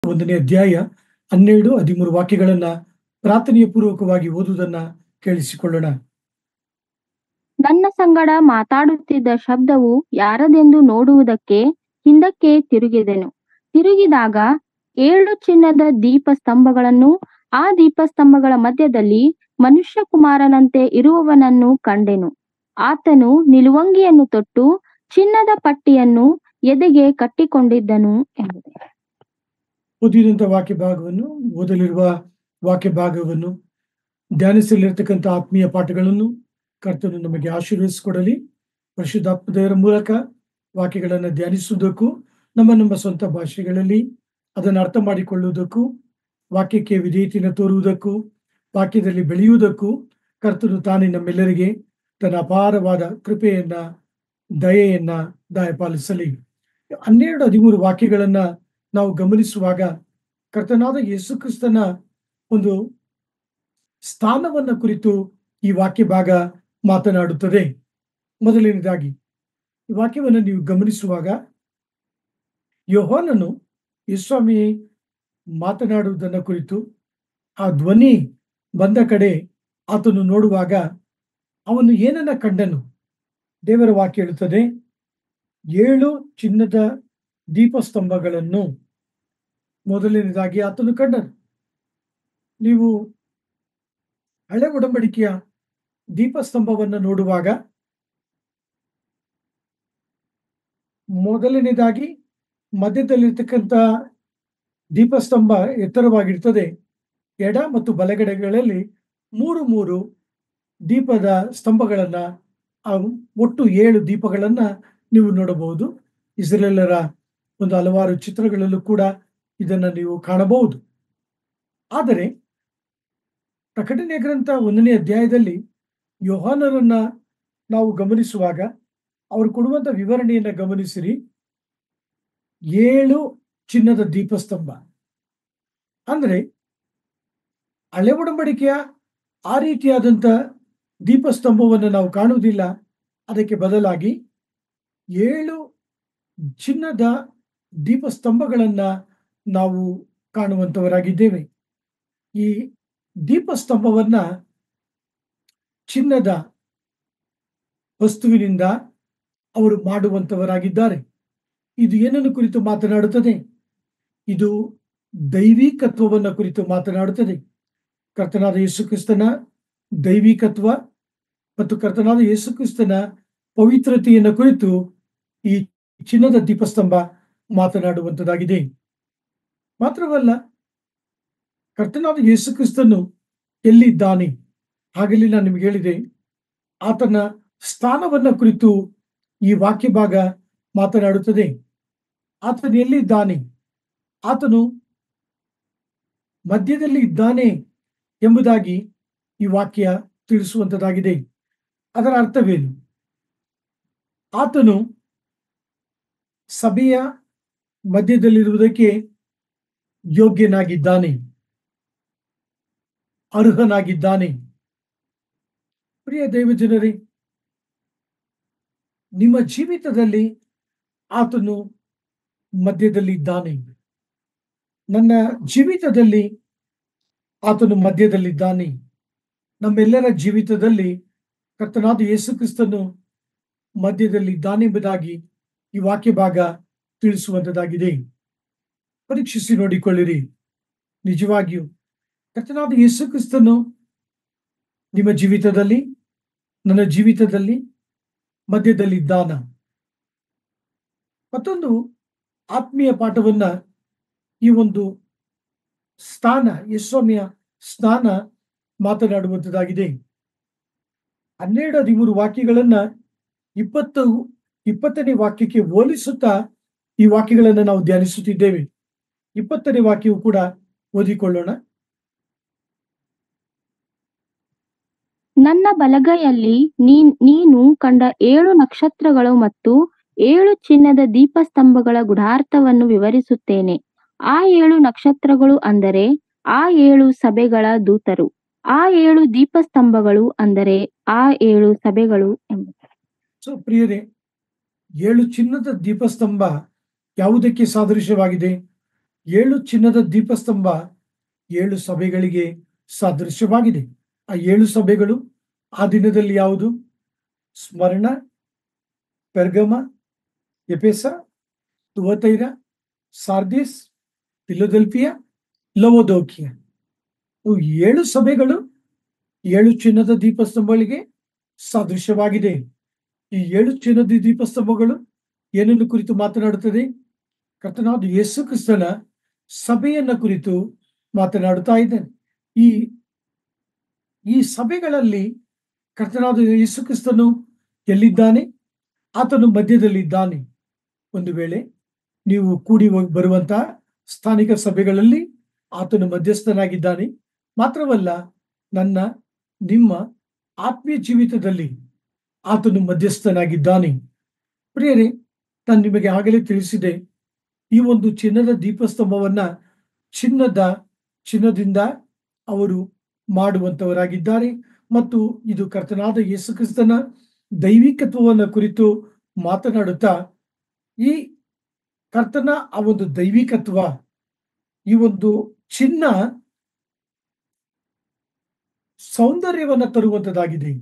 ಒಂದನೇ ಅಧ್ಯಾಯ ಹನ್ನೆರಡು ಹದಿಮೂರು ವಾಕ್ಯಗಳನ್ನ ಪ್ರಾರ್ಥನೆಯ ಪೂರ್ವಕವಾಗಿ ಓದುವುದನ್ನ ಕೇಳಿಸಿಕೊಳ್ಳೋಣ ನನ್ನ ಸಂಗಡ ಮಾತಾಡುತ್ತಿದ್ದ ಶಬ್ದವು ಯಾರದೆಂದು ನೋಡುವುದಕ್ಕೆ ಹಿಂದಕ್ಕೆ ತಿರುಗಿದೆನು ತಿರುಗಿದಾಗ ಏಳು ಚಿನ್ನದ ದೀಪಸ್ತಂಭಗಳನ್ನು ಆ ದೀಪಸ್ತಂಭಗಳ ಮಧ್ಯದಲ್ಲಿ ಮನುಷ್ಯ ಕುಮಾರನಂತೆ ಇರುವವನನ್ನು ಕಂಡೆನು ಆತನು ನಿಲುವಂಗಿಯನ್ನು ತೊಟ್ಟು ಚಿನ್ನದ ಪಟ್ಟಿಯನ್ನು ಎದೆಗೆ ಕಟ್ಟಿಕೊಂಡಿದ್ದನು ಎಂಬುದೇ ಓದಿದಂತ ವಾಕ್ಯ ಭಾಗವನ್ನು ಓದಲಿರುವ ವಾಕ್ಯ ಭಾಗವನ್ನು ಧ್ಯಾನಿಸಲಿರ್ತಕ್ಕಂಥ ಆತ್ಮೀಯ ಪಾಠಗಳನ್ನು ಕರ್ತನು ನಮಗೆ ಆಶೀರ್ವದಿಸಿಕೊಡಲಿ ಪರಿಶುದ್ಧಾತ್ಮದೇವರ ಮೂಲಕ ವಾಕ್ಯಗಳನ್ನು ಧ್ಯಾನಿಸುವುದಕ್ಕೂ ನಮ್ಮ ನಮ್ಮ ಸ್ವಂತ ಭಾಷೆಗಳಲ್ಲಿ ಅದನ್ನು ಅರ್ಥ ಮಾಡಿಕೊಳ್ಳುವುದಕ್ಕೂ ವಾಕ್ಯಕ್ಕೆ ವಿಧೇಯತೆಯನ್ನು ತೋರುವುದಕ್ಕೂ ವಾಕ್ಯದಲ್ಲಿ ಬೆಳೆಯುವುದಕ್ಕೂ ಕರ್ತನು ತಾನೇ ನಮ್ಮೆಲ್ಲರಿಗೆ ತನ್ನ ಅಪಾರವಾದ ಕೃಪೆಯನ್ನ ದಯೆಯನ್ನ ದಯಪಾಲಿಸಲಿ ಹನ್ನೆರಡು ಹದಿಮೂರು ವಾಕ್ಯಗಳನ್ನ ನಾವು ಗಮನಿಸುವಾಗ ಕರ್ತನಾದ ಯೇಸು ಕ್ರಿಸ್ತನ ಒಂದು ಸ್ಥಾನವನ್ನ ಕುರಿತು ಈ ವಾಕ್ಯ ಭಾಗ ಮಾತನಾಡುತ್ತದೆ ಮೊದಲನೇದಾಗಿ ಈ ವಾಕ್ಯವನ್ನು ನೀವು ಗಮನಿಸುವಾಗ ಯೋಹಾನನು ಯಸ್ವಾಮಿ ಮಾತನಾಡುವುದನ್ನ ಕುರಿತು ಆ ಧ್ವನಿ ಬಂದ ಕಡೆ ಆತನು ನೋಡುವಾಗ ಅವನು ಏನನ್ನ ಕಂಡನು ದೇವರ ವಾಕ್ಯ ಹೇಳುತ್ತದೆ ಏಳು ಚಿನ್ನದ ದೀಪಸ್ತಂಭಗಳನ್ನು ಮೊದಲನೇದಾಗಿ ಆತನು ಕಂಡನು ನೀವು ಹಳೆ ಒಡಂಬಡಿಕೆಯ ದೀಪಸ್ತಂಭವನ್ನು ನೋಡುವಾಗ ಮೊದಲನೇದಾಗಿ ಮಧ್ಯದಲ್ಲಿರ್ತಕ್ಕಂಥ ದೀಪಸ್ತಂಭ ಎತ್ತರವಾಗಿರ್ತದೆ ಎಡ ಮತ್ತು ಬಲಗಡೆಗಳಲ್ಲಿ ಮೂರು ಮೂರು ದೀಪದ ಸ್ತಂಭಗಳನ್ನ ಆ ಒಟ್ಟು ಏಳು ದೀಪಗಳನ್ನ ನೀವು ನೋಡಬಹುದು ಇಸ್ರೇಲರ ಒಂದು ಹಲವಾರು ಚಿತ್ರಗಳಲ್ಲೂ ಕೂಡ ಇದನ್ನ ನೀವು ಕಾಣಬಹುದು ಆದರೆ ಪ್ರಕಟಣೆ ಗ್ರಂಥ ಒಂದನೇ ಅಧ್ಯಾಯದಲ್ಲಿ ಯೋಹಾನರನ್ನ ನಾವು ಗಮನಿಸುವಾಗ ಅವರು ಕೊಡುವಂತ ವಿವರಣೆಯನ್ನ ಗಮನಿಸಿರಿ ಏಳು ಚಿನ್ನದ ದೀಪಸ್ತಂಭ ಅಂದ್ರೆ ಹಳೆ ಒಡಂಬಡಿಕೆಯ ಆ ರೀತಿಯಾದಂಥ ದೀಪಸ್ತಂಭವನ್ನು ನಾವು ಕಾಣುವುದಿಲ್ಲ ಅದಕ್ಕೆ ಬದಲಾಗಿ ಏಳು ಚಿನ್ನದ ದೀಪಸ್ತಂಭಗಳನ್ನ ನಾವು ಕಾಣುವಂತವರಾಗಿದ್ದೇವೆ ಈ ದೀಪಸ್ತಂಭವನ್ನ ಚಿನ್ನದ ವಸ್ತುವಿನಿಂದ ಅವರು ಮಾಡುವಂತವರಾಗಿದ್ದಾರೆ ಇದು ಏನನ್ನು ಕುರಿತು ಮಾತನಾಡುತ್ತದೆ ಇದು ದೈವಿಕತ್ವವನ್ನ ಕುರಿತು ಮಾತನಾಡುತ್ತದೆ ಕರ್ತನಾದ ಯೇಸು ಕ್ರಿಸ್ತನ ದೈವಿಕತ್ವ ಮತ್ತು ಕರ್ತನಾದ ಯೇಸು ಕ್ರಿಸ್ತನ ಪವಿತ್ರತೆಯನ್ನ ಕುರಿತು ಈ ಚಿನ್ನದ ದೀಪಸ್ತಂಭ ಮಾತನಾಡುವಂತದಾಗಿದೆ ಮಾತ್ರವಲ್ಲ ಕರ್ತನಾದ ಯೇಸು ಕ್ರಿಸ್ತನು ಎಲ್ಲಿದ್ದಾನೆ ಹಾಗೆಲ್ಲಿ ನಾನು ನಿಮ್ಗೆ ಹೇಳಿದೆ ಆತನ ಸ್ಥಾನವನ್ನ ಕುರಿತು ಈ ವಾಕ್ಯ ಭಾಗ ಮಾತನಾಡುತ್ತದೆ ಆತನು ಎಲ್ಲಿದ್ದಾನೆ ಆತನು ಮಧ್ಯದಲ್ಲಿ ಇದ್ದಾನೆ ಎಂಬುದಾಗಿ ಈ ವಾಕ್ಯ ತಿಳಿಸುವಂತದಾಗಿದೆ ಅದರ ಅರ್ಥವೇನು ಆತನು ಸಭೆಯ ಮಧ್ಯದಲ್ಲಿರುವುದಕ್ಕೆ ಯೋಗ್ಯನಾಗಿದ್ದಾನೆ ಅರ್ಹನಾಗಿದ್ದಾನೆ ಪ್ರಿಯ ದೈವಜನರೇ ನಿಮ್ಮ ಜೀವಿತದಲ್ಲಿ ಆತನು ಮಧ್ಯದಲ್ಲಿ ಇದ್ದಾನೆ ನನ್ನ ಜೀವಿತದಲ್ಲಿ ಆತನು ಮಧ್ಯದಲ್ಲಿದ್ದಾನೆ ನಮ್ಮೆಲ್ಲರ ಜೀವಿತದಲ್ಲಿ ಕರ್ತನಾದ ಯೇಸು ಕ್ರಿಸ್ತನು ಮಧ್ಯದಲ್ಲಿ ಎಂಬುದಾಗಿ ಈ ವಾಕ್ಯ ಭಾಗ ತಿಳಿಸುವಂತದಾಗಿದೆ ಪರೀಕ್ಷಿಸಿ ನೋಡಿಕೊಳ್ಳಿರಿ ನಿಜವಾಗಿಯೂ ಕರ್ತನಾದ ಯೇಸು ಕ್ರಿಸ್ತನು ನಿಮ್ಮ ಜೀವಿತದಲ್ಲಿ ನನ್ನ ಜೀವಿತದಲ್ಲಿ ಮಧ್ಯದಲ್ಲಿ ಇದ್ದಾನ ಮತ್ತೊಂದು ಆತ್ಮೀಯ ಪಾಠವನ್ನ ಈ ಒಂದು ಸ್ಥಾನ ಯಸ್ವಾಮಿಯ ಸ್ಥಾನ ಮಾತನಾಡುವಂಥದ್ದಾಗಿದೆ ಹನ್ನೆರಡು ಹದಿಮೂರು ವಾಕ್ಯಗಳನ್ನ ಇಪ್ಪತ್ತು ಇಪ್ಪತ್ತನೇ ವಾಕ್ಯಕ್ಕೆ ಹೋಲಿಸುತ್ತಾ ಈ ವಾಕ್ಯಗಳನ್ನು ನಾವು ಧ್ಯಾನಿಸುತ್ತಿದ್ದೇವೆ ಇಪ್ಪತ್ತನೇ ವಾಕ್ಯವು ಕೂಡ ಓದಿಕೊಳ್ಳೋಣ ನನ್ನ ಬಲಗೈಯಲ್ಲಿ ನೀ ನೀನು ಕಂಡ ಏಳು ನಕ್ಷತ್ರಗಳು ಮತ್ತು ಏಳು ಚಿನ್ನದ ದೀಪಸ್ತಂಭಗಳ ಗುಢಾರ್ಥವನ್ನು ವಿವರಿಸುತ್ತೇನೆ ಆ ಏಳು ನಕ್ಷತ್ರಗಳು ಅಂದರೆ ಆ ಏಳು ಸಭೆಗಳ ದೂತರು ಆ ಏಳು ದೀಪಸ್ತಂಭಗಳು ಅಂದರೆ ಆ ಏಳು ಸಭೆಗಳು ಎಂಬುದು ಸೊ ಪ್ರಿಯರೇ ಏಳು ಚಿನ್ನದ ದೀಪಸ್ತಂಭ ಯಾವುದಕ್ಕೆ ಸಾದೃಶ್ಯವಾಗಿದೆ ಏಳು ಚಿನ್ನದ ದೀಪಸ್ತಂಭ ಏಳು ಸಭೆಗಳಿಗೆ ಸಾದೃಶ್ಯವಾಗಿದೆ ಆ ಏಳು ಸಭೆಗಳು ಆ ದಿನದಲ್ಲಿ ಯಾವುದು ಸ್ಮರಣ ಪೆರ್ಗಮ ಎಪೆಸ ತುವತೈರ ಸಾರ್ದಿಸ್ ಫಿಲೋದೆಲ್ಫಿಯ ಲವೋದೋಕಿಯ ಇವು ಏಳು ಸಭೆಗಳು ಏಳು ಚಿನ್ನದ ದೀಪಸ್ತಂಭಗಳಿಗೆ ಸಾದೃಶ್ಯವಾಗಿದೆ ಈ ಏಳು ಚಿನ್ನದ ದೀಪಸ್ತಂಭಗಳು ಏನನ್ನು ಕುರಿತು ಮಾತನಾಡುತ್ತದೆ ಕರ್ತನಾದ ಯೇಸು ಕ್ರಿಸ್ತನ ಸಭೆಯನ್ನ ಕುರಿತು ಮಾತನಾಡುತ್ತಾ ಇದ್ದೇನೆ ಈ ಈ ಸಭೆಗಳಲ್ಲಿ ಕರ್ತನಾದ ಯೇಸು ಕ್ರಿಸ್ತನು ಎಲ್ಲಿದ್ದಾನೆ ಆತನು ಮಧ್ಯದಲ್ಲಿದ್ದಾನೆ ಒಂದು ವೇಳೆ ನೀವು ಕೂಡಿ ಹೋಗ್- ಬರುವಂತಹ ಸ್ಥಾನಿಕ ಸಭೆಗಳಲ್ಲಿ ಆತನು ಮಧ್ಯಸ್ಥನಾಗಿದ್ದಾನೆ ಮಾತ್ರವಲ್ಲ ನನ್ನ ನಿಮ್ಮ ಆತ್ಮೀಯ ಜೀವಿತದಲ್ಲಿ ಆತನು ಮಧ್ಯಸ್ಥನಾಗಿದ್ದಾನೆ ಪ್ರಿಯರೇ ನಾನು ನಿಮಗೆ ಆಗಲೇ ತಿಳಿಸಿದೆ ಈ ಒಂದು ಚಿನ್ನದ ದೀಪಸ್ತಂಭವನ್ನ ಚಿನ್ನದ ಚಿನ್ನದಿಂದ ಅವರು ಮಾಡುವಂತವರಾಗಿದ್ದಾರೆ ಮತ್ತು ಇದು ಕರ್ತನಾದ ಯೇಸು ಕ್ರಿಸ್ತನ ದೈವಿಕತ್ವವನ್ನು ಕುರಿತು ಮಾತನಾಡುತ್ತಾ ಈ ಕರ್ತನ ಆ ಒಂದು ದೈವಿಕತ್ವ ಈ ಒಂದು ಚಿನ್ನ ಸೌಂದರ್ಯವನ್ನ ತರುವಂತದ್ದಾಗಿದೆ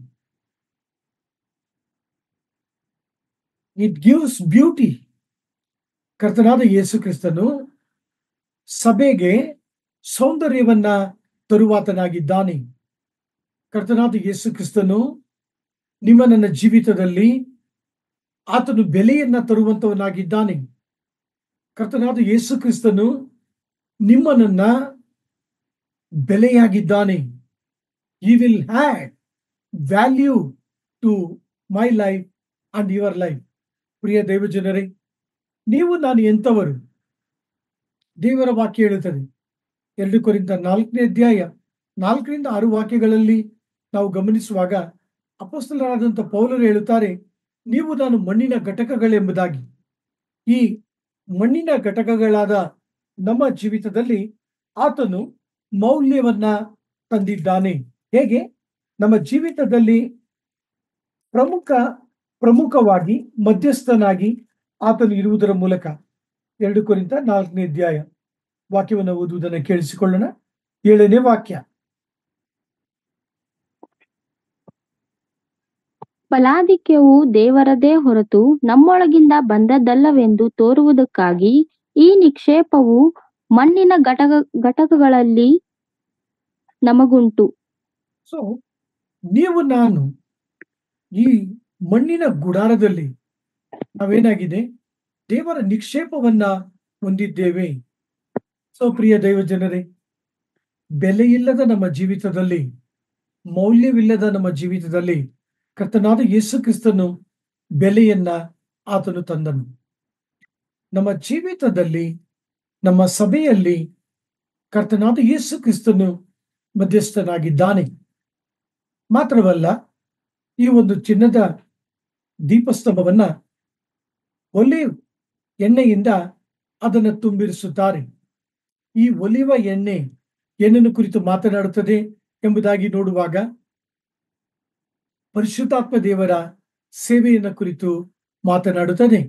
ಇಟ್ ಗಿವ್ಸ್ ಬ್ಯೂಟಿ ಕರ್ತನಾದ ಯೇಸು ಕ್ರಿಸ್ತನು ಸಭೆಗೆ ಸೌಂದರ್ಯವನ್ನ ತರುವಾತನಾಗಿದ್ದಾನೆ ಕರ್ತನಾದ ಯೇಸು ಕ್ರಿಸ್ತನು ನಿಮ್ಮ ನನ್ನ ಜೀವಿತದಲ್ಲಿ ಆತನು ಬೆಲೆಯನ್ನ ತರುವಂತವನಾಗಿದ್ದಾನೆ ಕರ್ತನಾದ ಯೇಸು ಕ್ರಿಸ್ತನು ನಿಮ್ಮನನ್ನ ಬೆಲೆಯಾಗಿದ್ದಾನೆ ಈ will had value to my life and your life ಪ್ರಿಯ ದೈವಜನರೇ ನೀವು ನಾನು ಎಂತವರು ದೇವರ ವಾಕ್ಯ ಹೇಳುತ್ತದೆ ಎರಡು ಕೊರಿಂದ ನಾಲ್ಕನೇ ಅಧ್ಯಾಯ ನಾಲ್ಕರಿಂದ ಆರು ವಾಕ್ಯಗಳಲ್ಲಿ ನಾವು ಗಮನಿಸುವಾಗ ಅಪಸ್ತಲರಾದಂಥ ಪೌಲರು ಹೇಳುತ್ತಾರೆ ನೀವು ನಾನು ಮಣ್ಣಿನ ಘಟಕಗಳೆಂಬುದಾಗಿ ಈ ಮಣ್ಣಿನ ಘಟಕಗಳಾದ ನಮ್ಮ ಜೀವಿತದಲ್ಲಿ ಆತನು ಮೌಲ್ಯವನ್ನ ತಂದಿದ್ದಾನೆ ಹೇಗೆ ನಮ್ಮ ಜೀವಿತದಲ್ಲಿ ಪ್ರಮುಖ ಪ್ರಮುಖವಾಗಿ ಮಧ್ಯಸ್ಥನಾಗಿ ಆತನು ಇರುವುದರ ಮೂಲಕ ಎರಡು ಕುರಿತ ನಾಲ್ಕನೇ ಅಧ್ಯಾಯ ವಾಕ್ಯವನ್ನು ಓದುವುದನ್ನು ಕೇಳಿಸಿಕೊಳ್ಳೋಣ ಏಳನೇ ವಾಕ್ಯ ಫಲಾಧಿಕ್ಯವು ದೇವರದೇ ಹೊರತು ನಮ್ಮೊಳಗಿಂದ ಬಂದದ್ದಲ್ಲವೆಂದು ತೋರುವುದಕ್ಕಾಗಿ ಈ ನಿಕ್ಷೇಪವು ಮಣ್ಣಿನ ಘಟಕ ಘಟಕಗಳಲ್ಲಿ ನಮಗುಂಟು ಸೊ ನೀವು ನಾನು ಈ ಮಣ್ಣಿನ ಗುಡಾರದಲ್ಲಿ ನಾವೇನಾಗಿದೆ ದೇವರ ನಿಕ್ಷೇಪವನ್ನ ಹೊಂದಿದ್ದೇವೆ ಸೊ ಪ್ರಿಯ ದೈವ ಜನರೇ ಬೆಲೆಯಿಲ್ಲದ ನಮ್ಮ ಜೀವಿತದಲ್ಲಿ ಮೌಲ್ಯವಿಲ್ಲದ ನಮ್ಮ ಜೀವಿತದಲ್ಲಿ ಕರ್ತನಾದ ಯೇಸು ಕ್ರಿಸ್ತನು ಬೆಲೆಯನ್ನ ಆತನು ತಂದನು ನಮ್ಮ ಜೀವಿತದಲ್ಲಿ ನಮ್ಮ ಸಭೆಯಲ್ಲಿ ಕರ್ತನಾದ ಯೇಸು ಕ್ರಿಸ್ತನು ಮಧ್ಯಸ್ಥನಾಗಿದ್ದಾನೆ ಮಾತ್ರವಲ್ಲ ಈ ಒಂದು ಚಿನ್ನದ ದೀಪಸ್ತಂಭವನ್ನ ಒಲಿವ್ ಎಣ್ಣೆಯಿಂದ ಅದನ್ನು ತುಂಬಿರಿಸುತ್ತಾರೆ ಈ ಒಲಿವ ಎಣ್ಣೆ ಏನನ್ನು ಕುರಿತು ಮಾತನಾಡುತ್ತದೆ ಎಂಬುದಾಗಿ ನೋಡುವಾಗ ಪರಿಶುದ್ಧಾತ್ಮ ದೇವರ ಸೇವೆಯನ್ನು ಕುರಿತು ಮಾತನಾಡುತ್ತದೆ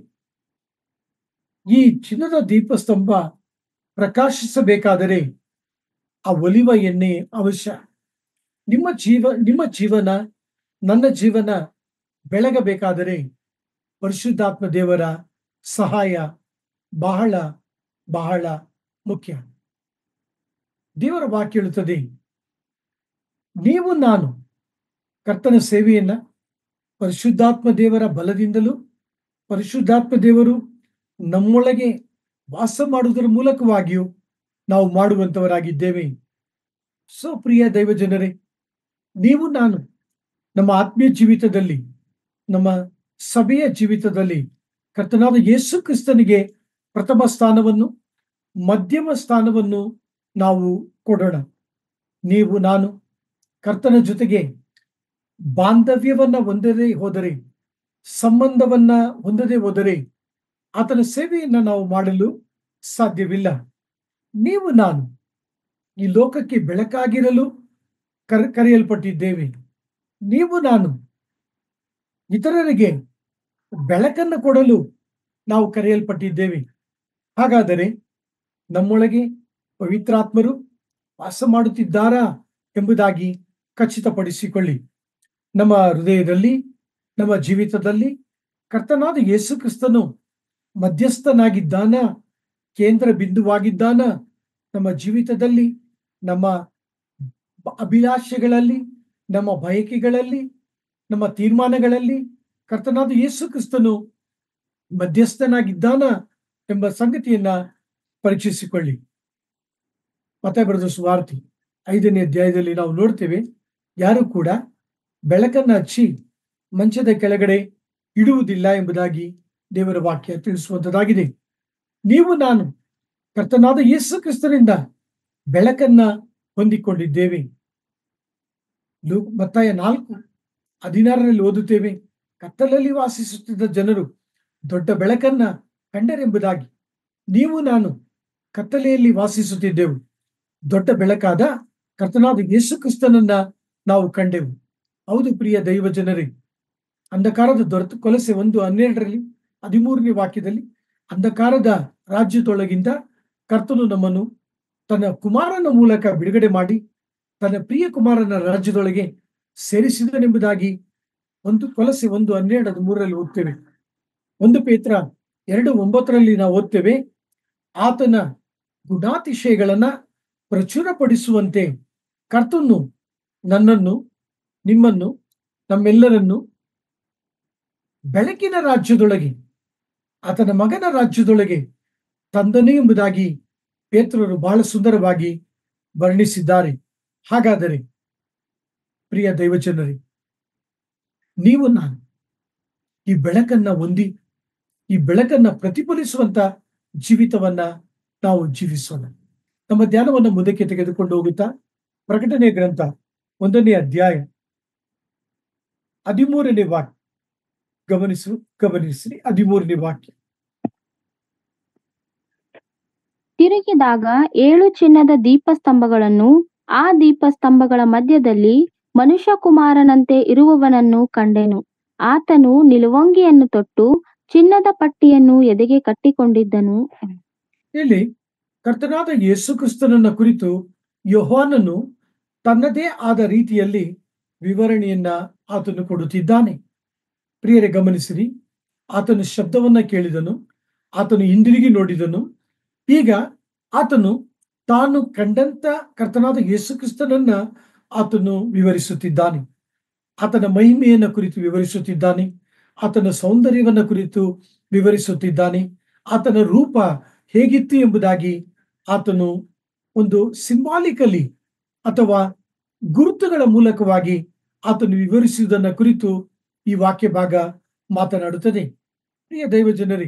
ಈ ಚಿನ್ನದ ದೀಪಸ್ತಂಭ ಪ್ರಕಾಶಿಸಬೇಕಾದರೆ ಆ ಒಲಿವ ಎಣ್ಣೆ ಅವಶ್ಯ ನಿಮ್ಮ ಜೀವ ನಿಮ್ಮ ಜೀವನ ನನ್ನ ಜೀವನ ಬೆಳಗಬೇಕಾದರೆ ಪರಿಶುದ್ಧಾತ್ಮ ದೇವರ ಸಹಾಯ ಬಹಳ ಬಹಳ ಮುಖ್ಯ ದೇವರ ವಾಕ್ಯ ಹೇಳುತ್ತದೆ ನೀವು ನಾನು ಕರ್ತನ ಸೇವೆಯನ್ನ ಪರಿಶುದ್ಧಾತ್ಮ ದೇವರ ಬಲದಿಂದಲೂ ಪರಿಶುದ್ಧಾತ್ಮ ದೇವರು ನಮ್ಮೊಳಗೆ ವಾಸ ಮಾಡುವುದರ ಮೂಲಕವಾಗಿಯೂ ನಾವು ಮಾಡುವಂತವರಾಗಿದ್ದೇವೆ ಸೊ ಪ್ರಿಯ ದೈವ ಜನರೇ ನೀವು ನಾನು ನಮ್ಮ ಆತ್ಮೀಯ ಜೀವಿತದಲ್ಲಿ ನಮ್ಮ ಸಭೆಯ ಜೀವಿತದಲ್ಲಿ ಕರ್ತನಾದ ಯೇಸು ಕ್ರಿಸ್ತನಿಗೆ ಪ್ರಥಮ ಸ್ಥಾನವನ್ನು ಮಧ್ಯಮ ಸ್ಥಾನವನ್ನು ನಾವು ಕೊಡೋಣ ನೀವು ನಾನು ಕರ್ತನ ಜೊತೆಗೆ ಬಾಂಧವ್ಯವನ್ನ ಹೊಂದದೇ ಹೋದರೆ ಸಂಬಂಧವನ್ನ ಹೊಂದದೇ ಹೋದರೆ ಆತನ ಸೇವೆಯನ್ನ ನಾವು ಮಾಡಲು ಸಾಧ್ಯವಿಲ್ಲ ನೀವು ನಾನು ಈ ಲೋಕಕ್ಕೆ ಬೆಳಕಾಗಿರಲು ಕರೆ ಕರೆಯಲ್ಪಟ್ಟಿದ್ದೇವೆ ನೀವು ನಾನು ಇತರರಿಗೆ ಬೆಳಕನ್ನು ಕೊಡಲು ನಾವು ಕರೆಯಲ್ಪಟ್ಟಿದ್ದೇವೆ ಹಾಗಾದರೆ ನಮ್ಮೊಳಗೆ ಪವಿತ್ರಾತ್ಮರು ವಾಸ ಮಾಡುತ್ತಿದ್ದಾರಾ ಎಂಬುದಾಗಿ ಖಚಿತಪಡಿಸಿಕೊಳ್ಳಿ ನಮ್ಮ ಹೃದಯದಲ್ಲಿ ನಮ್ಮ ಜೀವಿತದಲ್ಲಿ ಕರ್ತನಾದ ಯೇಸು ಕ್ರಿಸ್ತನು ಮಧ್ಯಸ್ಥನಾಗಿದ್ದಾನ ಕೇಂದ್ರ ಬಿಂದುವಾಗಿದ್ದಾನ ನಮ್ಮ ಜೀವಿತದಲ್ಲಿ ನಮ್ಮ ಅಭಿಲಾಷೆಗಳಲ್ಲಿ ನಮ್ಮ ಬಯಕೆಗಳಲ್ಲಿ ನಮ್ಮ ತೀರ್ಮಾನಗಳಲ್ಲಿ ಕರ್ತನಾದ ಯೇಸು ಕ್ರಿಸ್ತನು ಮಧ್ಯಸ್ಥನಾಗಿದ್ದಾನ ಎಂಬ ಸಂಗತಿಯನ್ನ ಪರೀಕ್ಷಿಸಿಕೊಳ್ಳಿ ಮತ್ತೆ ಬರೆದ ಸುವಾರ್ತಿ ಐದನೇ ಅಧ್ಯಾಯದಲ್ಲಿ ನಾವು ನೋಡ್ತೇವೆ ಯಾರು ಕೂಡ ಬೆಳಕನ್ನ ಹಚ್ಚಿ ಮಂಚದ ಕೆಳಗಡೆ ಇಡುವುದಿಲ್ಲ ಎಂಬುದಾಗಿ ದೇವರ ವಾಕ್ಯ ತಿಳಿಸುವಂತದ್ದಾಗಿದೆ ನೀವು ನಾನು ಕರ್ತನಾದ ಯೇಸು ಕ್ರಿಸ್ತನಿಂದ ಬೆಳಕನ್ನ ಹೊಂದಿಕೊಂಡಿದ್ದೇವೆ ಲೂ- ಮತ್ತಾಯ ನಾಲ್ಕು ಹದಿನಾರರಲ್ಲಿ ಓದುತ್ತೇವೆ ಕತ್ತಲಲ್ಲಿ ವಾಸಿಸುತ್ತಿದ್ದ ಜನರು ದೊಡ್ಡ ಬೆಳಕನ್ನ ಕಂಡರೆಂಬುದಾಗಿ ನೀವು ನಾನು ಕತ್ತಲೆಯಲ್ಲಿ ವಾಸಿಸುತ್ತಿದ್ದೆವು ದೊಡ್ಡ ಬೆಳಕಾದ ಕರ್ತನಾದ ಯೇಸು ಕ್ರಿಸ್ತನನ್ನ ನಾವು ಕಂಡೆವು ಹೌದು ಪ್ರಿಯ ದೈವ ಜನರೇ ಅಂಧಕಾರದ ದೊರೆತು ಕೊಲಸೆ ಒಂದು ಹನ್ನೆರಡರಲ್ಲಿ ಹದಿಮೂರನೇ ವಾಕ್ಯದಲ್ಲಿ ಅಂಧಕಾರದ ರಾಜ್ಯದೊಳಗಿಂದ ಕರ್ತನು ನಮ್ಮನ್ನು ತನ್ನ ಕುಮಾರನ ಮೂಲಕ ಬಿಡುಗಡೆ ಮಾಡಿ ತನ್ನ ಪ್ರಿಯ ಕುಮಾರನ ರಾಜ್ಯದೊಳಗೆ ಸೇರಿಸಿದನೆಂಬುದಾಗಿ ಒಂದು ಕೊಲಸೆ ಒಂದು ಹನ್ನೆರಡು ಹದಿಮೂರರಲ್ಲಿ ಓದ್ತೇವೆ ಒಂದು ಪೇತ್ರ ಎರಡು ಒಂಬತ್ತರಲ್ಲಿ ನಾವು ಓದ್ತೇವೆ ಆತನ ಗುಣಾತಿಶಯಗಳನ್ನ ಪ್ರಚುರಪಡಿಸುವಂತೆ ಕರ್ತನು ನನ್ನನ್ನು ನಿಮ್ಮನ್ನು ನಮ್ಮೆಲ್ಲರನ್ನು ಬೆಳಕಿನ ರಾಜ್ಯದೊಳಗೆ ಆತನ ಮಗನ ರಾಜ್ಯದೊಳಗೆ ತಂದನೇ ಎಂಬುದಾಗಿ ಪೇತ್ರರು ಬಹಳ ಸುಂದರವಾಗಿ ವರ್ಣಿಸಿದ್ದಾರೆ ಹಾಗಾದರೆ ಪ್ರಿಯ ದೈವಜನರೇ ನೀವು ನಾನು ಈ ಬೆಳಕನ್ನ ಹೊಂದಿ ಈ ಬೆಳಕನ್ನ ಪ್ರತಿಫಲಿಸುವಂತ ಜೀವಿತವನ್ನ ನಾವು ಜೀವಿಸೋಣ ನಮ್ಮ ಧ್ಯಾನವನ್ನ ಮುಂದಕ್ಕೆ ತೆಗೆದುಕೊಂಡು ಹೋಗುತ್ತಾ ಪ್ರಕಟಣೆ ಗ್ರಂಥ ಒಂದನೇ ಅಧ್ಯಾಯ ಹದಿಮೂರನೇ ವಾಕ್ಯ ಗಮನಿಸು ಗಮನಿಸಿ ಹದಿಮೂರನೇ ವಾಕ್ಯ ತಿರುಗಿದಾಗ ಏಳು ಚಿನ್ನದ ದೀಪಸ್ತಂಭಗಳನ್ನು ಆ ದೀಪಸ್ತಂಭಗಳ ಮಧ್ಯದಲ್ಲಿ ಮನುಷ್ಯಕುಮಾರನಂತೆ ಇರುವವನನ್ನು ಕಂಡೆನು ಆತನು ನಿಲುವಂಗಿಯನ್ನು ತೊಟ್ಟು ಚಿನ್ನದ ಪಟ್ಟಿಯನ್ನು ಎದೆಗೆ ಕಟ್ಟಿಕೊಂಡಿದ್ದನು ಇಲ್ಲಿ ಕರ್ತನಾದ ಯೇಸು ಕ್ರಿಸ್ತನನ್ನ ಕುರಿತು ಯೋಹಾನನು ತನ್ನದೇ ಆದ ರೀತಿಯಲ್ಲಿ ವಿವರಣೆಯನ್ನ ಆತನು ಕೊಡುತ್ತಿದ್ದಾನೆ ಪ್ರಿಯರೇ ಗಮನಿಸಿರಿ ಆತನು ಶಬ್ದವನ್ನ ಕೇಳಿದನು ಆತನು ಹಿಂದಿರುಗಿ ನೋಡಿದನು ಈಗ ಆತನು ತಾನು ಕಂಡಂತ ಕರ್ತನಾದ ಯೇಸು ಕ್ರಿಸ್ತನನ್ನ ಆತನು ವಿವರಿಸುತ್ತಿದ್ದಾನೆ ಆತನ ಮಹಿಮೆಯನ್ನ ಕುರಿತು ವಿವರಿಸುತ್ತಿದ್ದಾನೆ ಆತನ ಸೌಂದರ್ಯವನ್ನ ಕುರಿತು ವಿವರಿಸುತ್ತಿದ್ದಾನೆ ಆತನ ರೂಪ ಹೇಗಿತ್ತು ಎಂಬುದಾಗಿ ಆತನು ಒಂದು ಸಿಂಬಾಲಿಕಲಿ ಅಥವಾ ಗುರುತುಗಳ ಮೂಲಕವಾಗಿ ಆತನು ವಿವರಿಸುವುದನ್ನ ಕುರಿತು ಈ ವಾಕ್ಯ ಭಾಗ ಮಾತನಾಡುತ್ತದೆ ಪ್ರಿಯ ದೈವ ಜನರೇ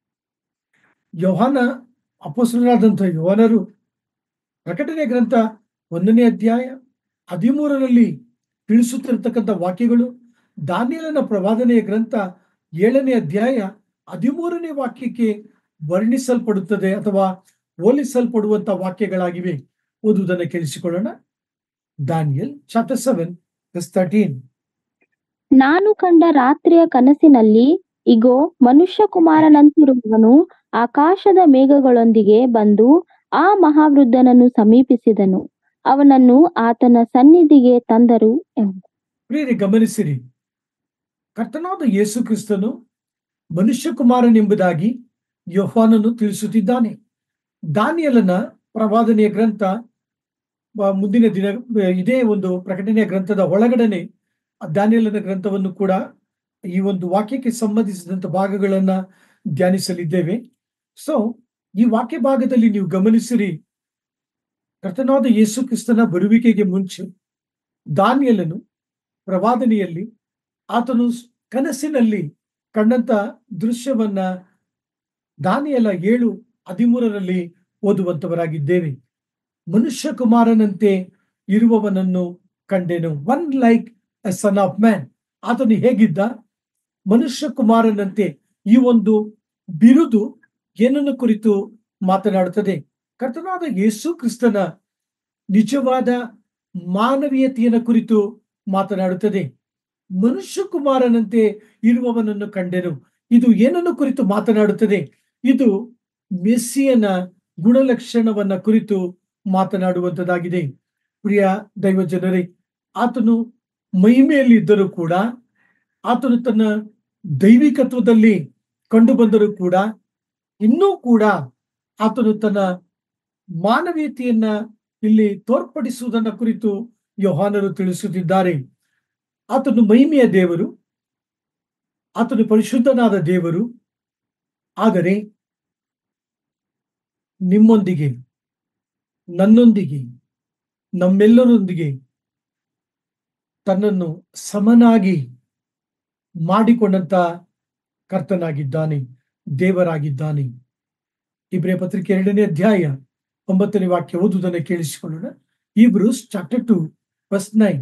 ಯೋಹಾನ ಅಪೋಸರಾದಂಥ ಯೋಹಾನರು ಪ್ರಕಟಣೆ ಗ್ರಂಥ ಒಂದನೇ ಅಧ್ಯಾಯ ಹದಿಮೂರರಲ್ಲಿ ತಿಳಿಸುತ್ತಿರತಕ್ಕಂಥ ವಾಕ್ಯಗಳು ದಾನಿಯಲನ ಪ್ರವಾದನೆಯ ಗ್ರಂಥ ಏಳನೇ ಅಧ್ಯಾಯ ಹದಿಮೂರನೇ ವಾಕ್ಯಕ್ಕೆ ವರ್ಣಿಸಲ್ಪಡುತ್ತದೆ ಅಥವಾ ಹೋಲಿಸಲ್ಪಡುವಂತ ವಾಕ್ಯಗಳಾಗಿವೆ ಓದುವುದನ್ನು ಕೇಳಿಸಿಕೊಳ್ಳೋಣ ದಾನಿಯಲ್ ಚಾಪ್ಟರ್ ಸೆವೆನ್ ತರ್ಟೀನ್ ನಾನು ಕಂಡ ರಾತ್ರಿಯ ಕನಸಿನಲ್ಲಿ ಇಗೋ ಮನುಷ್ಯ ಕುಮಾರನಂತಿರುವವನು ಆಕಾಶದ ಮೇಘಗಳೊಂದಿಗೆ ಬಂದು ಆ ಮಹಾವೃದ್ಧನನ್ನು ಸಮೀಪಿಸಿದನು ಅವನನ್ನು ಆತನ ಸನ್ನಿಧಿಗೆ ತಂದರು ಎಂಬ ಪ್ರಿಯರೇ ಗಮನಿಸಿರಿ ಕರ್ತನಾದ ಯೇಸು ಕ್ರಿಸ್ತನು ಮನುಷ್ಯ ಕುಮಾರನೆಂಬುದಾಗಿ ಯೋಹಾನನು ತಿಳಿಸುತ್ತಿದ್ದಾನೆ ದಾನಿಯಲನ ಪ್ರವಾದನೆಯ ಗ್ರಂಥ ಆ, ಮುಂದಿನ ದಿನ ಇದೇ ಒಂದು ಪ್ರಕಟಣೆಯ ಗ್ರಂಥದ ಒಳಗಡೆನೆ ಆ ದಾನಿಯಲನ ಗ್ರಂಥವನ್ನು ಕೂಡ ಈ ಒಂದು ವಾಕ್ಯಕ್ಕೆ ಸಂಬಂಧಿಸಿದಂತ ಭಾಗಗಳನ್ನ ಧ್ಯಾನಿಸಲಿದ್ದೇವೆ ಸೊ ಈ ವಾಕ್ಯ ಭಾಗದಲ್ಲಿ ನೀವು ಗಮನಿಸಿರಿ ಕರ್ತನಾದ ಯೇಸು ಕ್ರಿಸ್ತನ ಬರುವಿಕೆಗೆ ಮುಂಚೆ ದಾನಿಯಲನು ಪ್ರವಾದನೆಯಲ್ಲಿ ಆತನು ಕನಸಿನಲ್ಲಿ ಕಂಡಂತ ದೃಶ್ಯವನ್ನ ದಾನಿಯಲ ಏಳು ಹದಿಮೂರರಲ್ಲಿ ಓದುವಂತವರಾಗಿದ್ದೇವೆ ಮನುಷ್ಯ ಕುಮಾರನಂತೆ ಇರುವವನನ್ನು ಕಂಡೆನು one like a son of man ಆತನು ಹೇಗಿದ್ದ ಮನುಷ್ಯ ಕುಮಾರನಂತೆ ಈ ಒಂದು ಬಿರುದು ಏನನ್ನು ಕುರಿತು ಮಾತನಾಡುತ್ತದೆ ಕರ್ತನಾದ ಯೇಸು ಕ್ರಿಸ್ತನ ನಿಜವಾದ ಮಾನವೀಯತೆಯನ್ನು ಕುರಿತು ಮಾತನಾಡುತ್ತದೆ ಮನುಷ್ಯ ಕುಮಾರನಂತೆ ಇರುವವನನ್ನು ಕಂಡೆನು ಇದು ಏನನ್ನು ಕುರಿತು ಮಾತನಾಡುತ್ತದೆ ಇದು ಮೆಸ್ಸಿಯನ ಗುಣಲಕ್ಷಣವನ್ನ ಕುರಿತು ಮಾತನಾಡುವಂತದ್ದಾಗಿದೆ ಪ್ರಿಯ ದೈವ ಜನರೇ ಆತನು ಮಹಿಮೆಯಲ್ಲಿ ಇದ್ದರೂ ಕೂಡ ಆತನು ತನ್ನ ದೈವಿಕತ್ವದಲ್ಲಿ ಕಂಡು ಬಂದರೂ ಕೂಡ ಇನ್ನೂ ಕೂಡ ಆತನು ತನ್ನ ಮಾನವೀಯತೆಯನ್ನ ಇಲ್ಲಿ ತೋರ್ಪಡಿಸುವುದನ್ನ ಕುರಿತು ಯೋಹಾನರು ತಿಳಿಸುತ್ತಿದ್ದಾರೆ ಆತನು ಮಹಿಮೆಯ ದೇವರು ಆತನು ಪರಿಶುದ್ಧನಾದ ದೇವರು ಆದರೆ ನಿಮ್ಮೊಂದಿಗೆ ನನ್ನೊಂದಿಗೆ ನಮ್ಮೆಲ್ಲರೊಂದಿಗೆ ತನ್ನನ್ನು ಸಮನಾಗಿ ಮಾಡಿಕೊಂಡಂತ ಕರ್ತನಾಗಿದ್ದಾನೆ ದೇವರಾಗಿದ್ದಾನೆ ಇಬ್ರಿಯ ಪತ್ರಿಕೆ ಎರಡನೇ ಅಧ್ಯಾಯ ಒಂಬತ್ತನೇ ವಾಕ್ಯ ಓದುವುದನ್ನು ಕೇಳಿಸಿಕೊಳ್ಳೋಣ Hebrews chapter two verse nine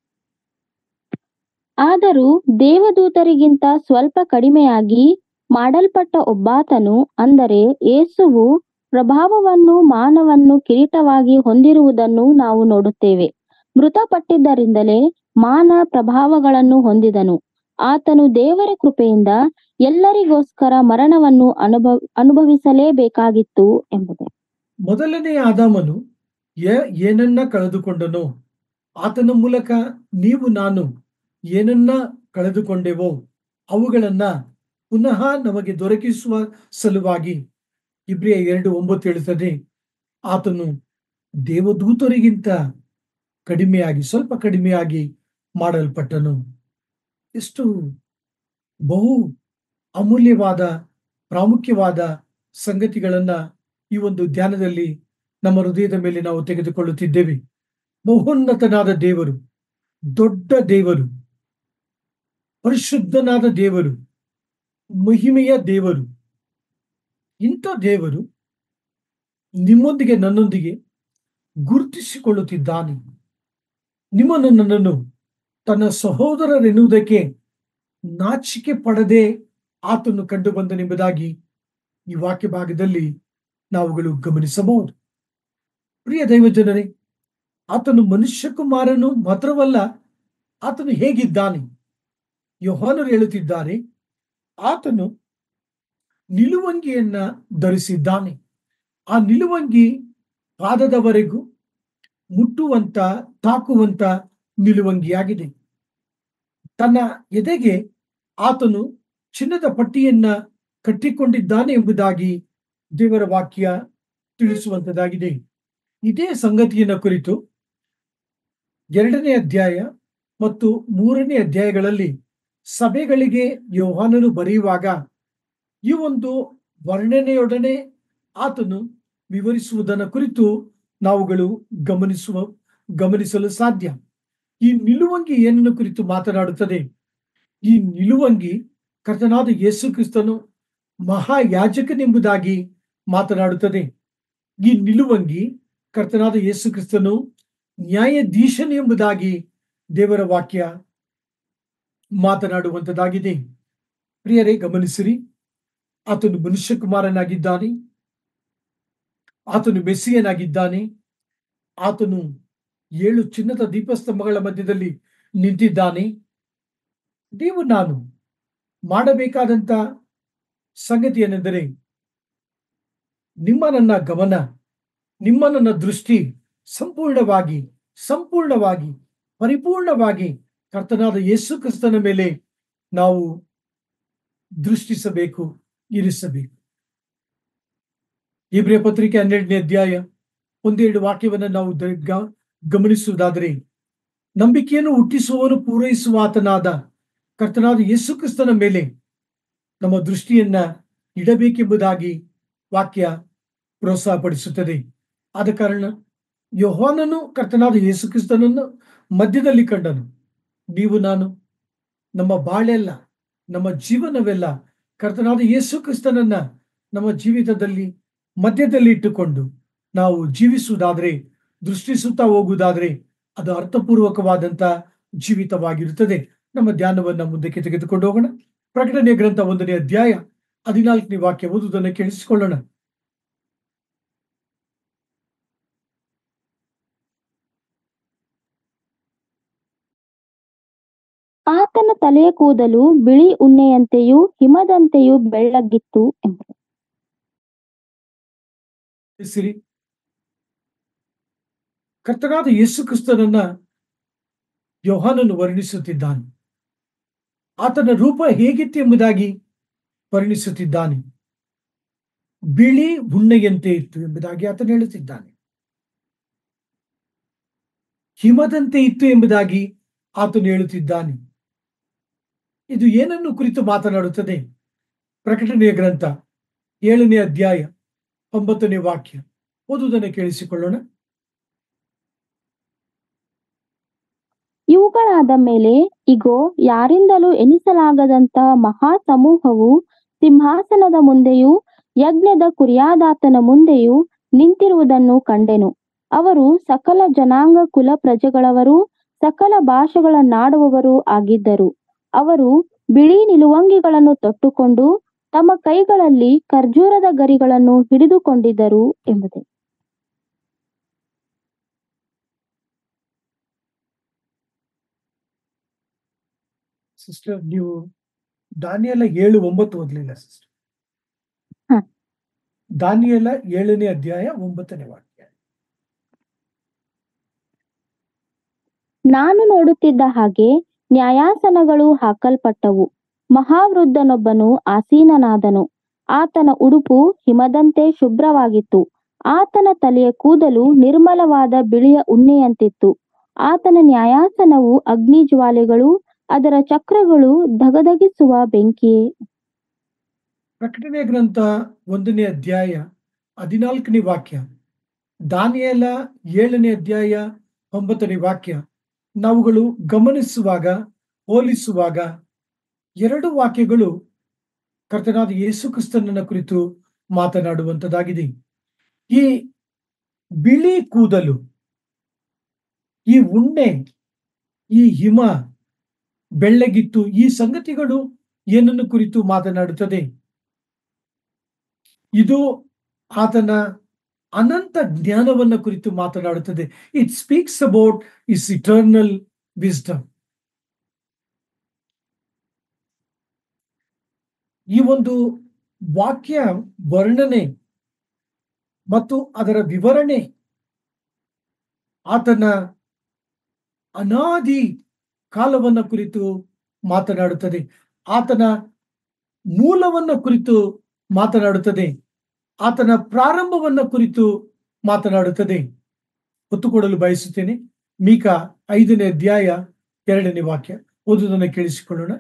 ಆದರೂ ದೇವದೂತರಿಗಿಂತ ಸ್ವಲ್ಪ ಕಡಿಮೆಯಾಗಿ ಮಾಡಲ್ಪಟ್ಟ ಒಬ್ಬಾತನು ಅಂದರೆ ಯೇಸುವು ಪ್ರಭಾವವನ್ನು ಮಾನವನ್ನು ಕಿರೀಟವಾಗಿ ಹೊಂದಿರುವುದನ್ನು ನಾವು ನೋಡುತ್ತೇವೆ ಮೃತಪಟ್ಟಿದ್ದರಿಂದಲೇ ಮಾನ ಪ್ರಭಾವಗಳನ್ನು ಹೊಂದಿದನು ಆತನು ದೇವರ ಕೃಪೆಯಿಂದ ಎಲ್ಲರಿಗೋಸ್ಕರ ಮರಣವನ್ನು ಅನುಭವ ಅನುಭವಿಸಲೇಬೇಕಾಗಿತ್ತು ಎಂಬುದೇ ಮೊದಲನೇ ಆದಾಮನು ಯ- ಏನನ್ನ ಕಳೆದುಕೊಂಡನೋ ಆತನ ಮೂಲಕ ನೀವು ನಾನು ಏನನ್ನ ಕಳೆದುಕೊಂಡೆವೋ ಅವುಗಳನ್ನ ಪುನಃ ನಮಗೆ ದೊರಕಿಸುವ ಸಲುವಾಗಿ ಇಬ್ರಿಯ ಎರಡು ಒಂಬತ್ತು ಹೇಳುತ್ತದೆ ಆತನು ದೇವದೂತರಿಗಿಂತ ಕಡಿಮೆಯಾಗಿ ಸ್ವಲ್ಪ ಕಡಿಮೆಯಾಗಿ ಮಾಡಲ್ಪಟ್ಟನು ಎಷ್ಟು ಬಹು ಅಮೂಲ್ಯವಾದ ಪ್ರಾಮುಖ್ಯವಾದ ಸಂಗತಿಗಳನ್ನ ಈ ಒಂದು ಧ್ಯಾನದಲ್ಲಿ ನಮ್ಮ ಹೃದಯದ ಮೇಲೆ ನಾವು ತೆಗೆದುಕೊಳ್ಳುತ್ತಿದ್ದೇವೆ ಮಹೋನ್ನತನಾದ ದೇವರು ದೊಡ್ಡ ದೇವರು ಪರಿಶುದ್ಧನಾದ ದೇವರು ಮಹಿಮೆಯ ದೇವರು ಇಂಥ ದೇವರು ನಿಮ್ಮೊಂದಿಗೆ ನನ್ನೊಂದಿಗೆ ಗುರುತಿಸಿಕೊಳ್ಳುತ್ತಿದ್ದಾನೆ ನಿಮ್ಮನ್ನು ನನ್ನನ್ನು ತನ್ನ ಸಹೋದರರೆನ್ನುವುದಕ್ಕೆ ನಾಚಿಕೆ ಪಡದೆ ಆತನು ಕಂಡು ಬಂದನೆಂಬುದಾಗಿ ಈ ವಾಕ್ಯ ಭಾಗದಲ್ಲಿ ನಾವುಗಳು ಗಮನಿಸಬಹುದು ಪ್ರಿಯ ದೈವ ಜನರೇ ಆತನು ಮನುಷ್ಯ ಕುಮಾರನು ಮಾತ್ರವಲ್ಲ ಆತನು ಹೇಗಿದ್ದಾನೆ ಯೋಹಾನರು ಹೇಳುತ್ತಿದ್ದಾರೆ ಆತನು ನಿಲುವಂಗಿಯನ್ನ ಧರಿಸಿದ್ದಾನೆ ಆ ನಿಲುವಂಗಿ ಪಾದದವರೆಗೂ ಮುಟ್ಟುವಂತ ತಾಕುವಂತ ನಿಲುವಂಗಿಯಾಗಿದೆ ತನ್ನ ಎದೆಗೆ ಆತನು ಚಿನ್ನದ ಪಟ್ಟಿಯನ್ನ ಕಟ್ಟಿಕೊಂಡಿದ್ದಾನೆ ಎಂಬುದಾಗಿ ದೇವರ ವಾಕ್ಯ ತಿಳಿಸುವಂತದಾಗಿದೆ ಇದೇ ಸಂಗತಿಯನ್ನ ಕುರಿತು ಎರಡನೇ ಅಧ್ಯಾಯ ಮತ್ತು ಮೂರನೇ ಅಧ್ಯಾಯಗಳಲ್ಲಿ ಸಭೆಗಳಿಗೆ ಯೋಹಾನನು ಬರೆಯುವಾಗ ಈ ಒಂದು ವರ್ಣನೆಯೊಡನೆ ಆತನು ವಿವರಿಸುವುದನ್ನ ಕುರಿತು ನಾವುಗಳು ಗಮನಿಸುವ ಗಮನಿಸಲು ಸಾಧ್ಯ ಈ ನಿಲುವಂಗಿ ಏನನ್ನು ಕುರಿತು ಮಾತನಾಡುತ್ತದೆ ಈ ನಿಲುವಂಗಿ ಕರ್ತನಾದ ಯೇಸು ಕ್ರಿಸ್ತನು ಮಹಾಯಾಜಕನೆಂಬುದಾಗಿ ಮಾತನಾಡುತ್ತದೆ ಈ ನಿಲುವಂಗಿ ಕರ್ತನಾದ ಯೇಸು ಕ್ರಿಸ್ತನು ನ್ಯಾಯಾಧೀಶನೆಂಬುದಾಗಿ ದೇವರ ವಾಕ್ಯ ಮಾತನಾಡುವಂತದ್ದಾಗಿದೆ ಪ್ರಿಯರೇ ಗಮನಿಸಿರಿ ಆತನು ಮನುಷ್ಯ ಕುಮಾರನಾಗಿದ್ದಾನೆ ಆತನು ಮೆಸ್ಸಿಯನಾಗಿದ್ದಾನೆ ಆತನು ಏಳು ಚಿನ್ನದ ದೀಪಸ್ತಂಭಗಳ ಮಧ್ಯದಲ್ಲಿ ನಿಂತಿದ್ದಾನೆ ನೀವು ನಾನು ಮಾಡಬೇಕಾದಂತ ಸಂಗತಿ ಏನೆಂದರೆ ನಿಮ್ಮ ನನ್ನ ಗಮನ ನಿಮ್ಮ ನನ್ನ ದೃಷ್ಟಿ ಸಂಪೂರ್ಣವಾಗಿ ಸಂಪೂರ್ಣವಾಗಿ ಪರಿಪೂರ್ಣವಾಗಿ ಕರ್ತನಾದ ಯೇಸು ಕ್ರಿಸ್ತನ ಮೇಲೆ ನಾವು ದೃಷ್ಟಿಸಬೇಕು ಇರಿಸಬೇಕು ಇಬ್ರಿಯ ಪತ್ರಿಕೆ ಹನ್ನೆರಡನೇ ಅಧ್ಯಾಯ ಒಂದೆರಡು ವಾಕ್ಯವನ್ನು ನಾವು ದ- ಗ- ಗಮನಿಸುವುದಾದರೆ ನಂಬಿಕೆಯನ್ನು ಹುಟ್ಟಿಸುವವನು ಪೂರೈಸುವ ಆತನಾದ ಕರ್ತನಾದ ಯೇಸು ಕ್ರಿಸ್ತನ ಮೇಲೆ ನಮ್ಮ ದೃಷ್ಟಿಯನ್ನ ಇಡಬೇಕೆಂಬುದಾಗಿ ವಾಕ್ಯ ಪ್ರೋತ್ಸಾಹಪಡಿಸುತ್ತದೆ ಆದ ಕಾರಣ ಯೋಹಾನನು ಕರ್ತನಾದ ಯೇಸು ಕ್ರಿಸ್ತನನ್ನು ಮಧ್ಯದಲ್ಲಿ ಕಂಡನು ನೀವು ನಾನು ನಮ್ಮ ಬಾಳೆಲ್ಲ ನಮ್ಮ ಜೀವನವೆಲ್ಲ ಕರ್ತನಾದ ಯೇಸು ಕ್ರಿಸ್ತನನ್ನ ನಮ್ಮ ಜೀವಿತದಲ್ಲಿ ಮಧ್ಯದಲ್ಲಿ ಇಟ್ಟುಕೊಂಡು ನಾವು ಜೀವಿಸುವುದಾದ್ರೆ ದೃಷ್ಟಿಸುತ್ತಾ ಹೋಗುವುದಾದ್ರೆ ಅದು ಅರ್ಥಪೂರ್ವಕವಾದಂತ ಜೀವಿತವಾಗಿರುತ್ತದೆ ನಮ್ಮ ಧ್ಯಾನವನ್ನ ಮುಂದಕ್ಕೆ ತೆಗೆದುಕೊಂಡು ಹೋಗೋಣ ಪ್ರಕಟಣೆಯ ಗ್ರಂಥ ಒಂದನೇ ಅಧ್ಯಾಯ ಹದಿನಾಲ್ಕನೇ ವಾಕ್ಯ ಓದುವುದನ್ನು ಕೇಳಿಸಿಕೊಳ್ಳೋಣ ಆತನ ತಲೆಯ ಕೂದಲು ಬಿಳಿ ಉಣ್ಣೆಯಂತೆಯೂ ಹಿಮದಂತೆಯೂ ಬೆಳ್ಳಗಿತ್ತು ಎಂಬುದು ಹೆಸರಿ ಕರ್ತನಾದ ಯೇಸು ಕ್ರಿಸ್ತನನ್ನ ಯೋಹಾನನು ವರ್ಣಿಸುತ್ತಿದ್ದಾನೆ ಆತನ ರೂಪ ಹೇಗಿತ್ತು ಎಂಬುದಾಗಿ ವರ್ಣಿಸುತ್ತಿದ್ದಾನೆ ಬಿಳಿ ಉಣ್ಣೆಯಂತೆ ಇತ್ತು ಎಂಬುದಾಗಿ ಆತನು ಹೇಳುತ್ತಿದ್ದಾನೆ ಹಿಮದಂತೆ ಇತ್ತು ಎಂಬುದಾಗಿ ಆತನು ಹೇಳುತ್ತಿದ್ದಾನೆ ಇದು ಏನನ್ನು ಕುರಿತು ಮಾತನಾಡುತ್ತದೆ ಪ್ರಕಟಣೆಯ ಗ್ರಂಥ ಏಳನೇ ಅಧ್ಯಾಯ ಒಂಬತ್ತನೇ ವಾಕ್ಯ ಓದುವುದನ್ನು ಕೇಳಿಸಿಕೊಳ್ಳೋಣ ಇವುಗಳಾದ ಮೇಲೆ ಇಗೋ ಯಾರಿಂದಲೂ ಎನಿಸಲಾಗದಂತ ಮಹಾ ಸಮೂಹವು ಸಿಂಹಾಸನದ ಮುಂದೆಯೂ ಯಜ್ಞದ ಕುರಿಯಾದಾತನ ಮುಂದೆಯೂ ನಿಂತಿರುವುದನ್ನು ಕಂಡೆನು ಅವರು ಸಕಲ ಜನಾಂಗ ಕುಲ ಪ್ರಜೆಗಳವರು ಸಕಲ ಭಾಷೆಗಳನ್ನಾಡುವವರು ಆಗಿದ್ದರು ಅವರು ಬಿಳಿ ನಿಲುವಂಗಿಗಳನ್ನು ತೊಟ್ಟುಕೊಂಡು ತಮ್ಮ ಕೈಗಳಲ್ಲಿ ಖರ್ಜೂರದ ಗರಿಗಳನ್ನು ಹಿಡಿದುಕೊಂಡಿದ್ದರು ಎಂಬುದೇ ಸಿಸ್ಟರ್ ನೀವು ದಾನಿಯೆಲ್ಲ ಏಳು ಒಂಬತ್ತು ಓದ್ಲಿಲ್ಲ ಸಿಸ್ಟರ್ ಹ. ದಾನಿಯೆಲ್ಲ ಏಳನೇ ಅಧ್ಯಾಯ ಒಂಬತ್ತನೇ ವಾಕ್ಯ ನಾನು ನೋಡುತ್ತಿದ್ದ ಹಾಗೆ ನ್ಯಾಯಾಸನಗಳು ಹಾಕಲ್ಪಟ್ಟವು ಮಹಾವೃದ್ಧನೊಬ್ಬನು ಆಸೀನನಾದನು ಆತನ ಉಡುಪು ಹಿಮದಂತೆ ಶುಭ್ರವಾಗಿತ್ತು ಆತನ ತಲೆಯ ಕೂದಲು ನಿರ್ಮಲವಾದ ಬಿಳಿಯ ಉಣ್ಣೆಯಂತಿತ್ತು ಆತನ ನ್ಯಾಯಾಸನವು ಅಗ್ನಿ ಜ್ವಾಲೆಗಳು ಅದರ ಚಕ್ರಗಳು ಧಗಧಗಿಸುವ ಬೆಂಕಿಯೇ ಪ್ರಕಟಣೆ ಗ್ರಂಥ ಒಂದನೇ ಅಧ್ಯಾಯ ಹದಿನಾಲ್ಕನೇ ವಾಕ್ಯ ದಾನಿಯೆಲ್ಲ ಏಳನೇ ಅಧ್ಯಾಯ ಒಂಬತ್ತನೇ ವಾಕ್ಯ ನಾವುಗಳು ಗಮನಿಸುವಾಗ ಹೋಲಿಸುವಾಗ ಎರಡು ವಾಕ್ಯಗಳು ಕರ್ತನಾದ ಯೇಸು ಕ್ರಿಸ್ತನನ್ನ ಕುರಿತು ಮಾತನಾಡುವಂತದ್ದಾಗಿದೆ ಈ ಬಿಳಿ ಕೂದಲು ಈ ಉಣ್ಣೆ ಈ ಹಿಮ ಬೆಳ್ಳಗಿತ್ತು ಈ ಸಂಗತಿಗಳು ಏನನ್ನು ಕುರಿತು ಮಾತನಾಡುತ್ತದೆ ಇದು ಆತನ ಅನಂತ ಜ್ಞಾನವನ್ನ ಕುರಿತು ಮಾತನಾಡುತ್ತದೆ it speaks about his eternal wisdom ಈ ಒಂದು ವಾಕ್ಯ ವರ್ಣನೆ ಮತ್ತು ಅದರ ವಿವರಣೆ ಆತನ ಅನಾದಿ ಕಾಲವನ್ನ ಕುರಿತು ಮಾತನಾಡುತ್ತದೆ ಆತನ ಮೂಲವನ್ನ ಕುರಿತು ಮಾತನಾಡುತ್ತದೆ ಆತನ ಪ್ರಾರಂಭವನ್ನ ಕುರಿತು ಮಾತನಾಡುತ್ತದೆ ಒತ್ತು ಕೊಡಲು ಬಯಸುತ್ತೇನೆ ಮೀಕ ಐದನೇ ಅಧ್ಯಾಯ ಎರಡನೇ ವಾಕ್ಯ ಓದುವುದನ್ನು ಕೇಳಿಸಿಕೊಳ್ಳೋಣ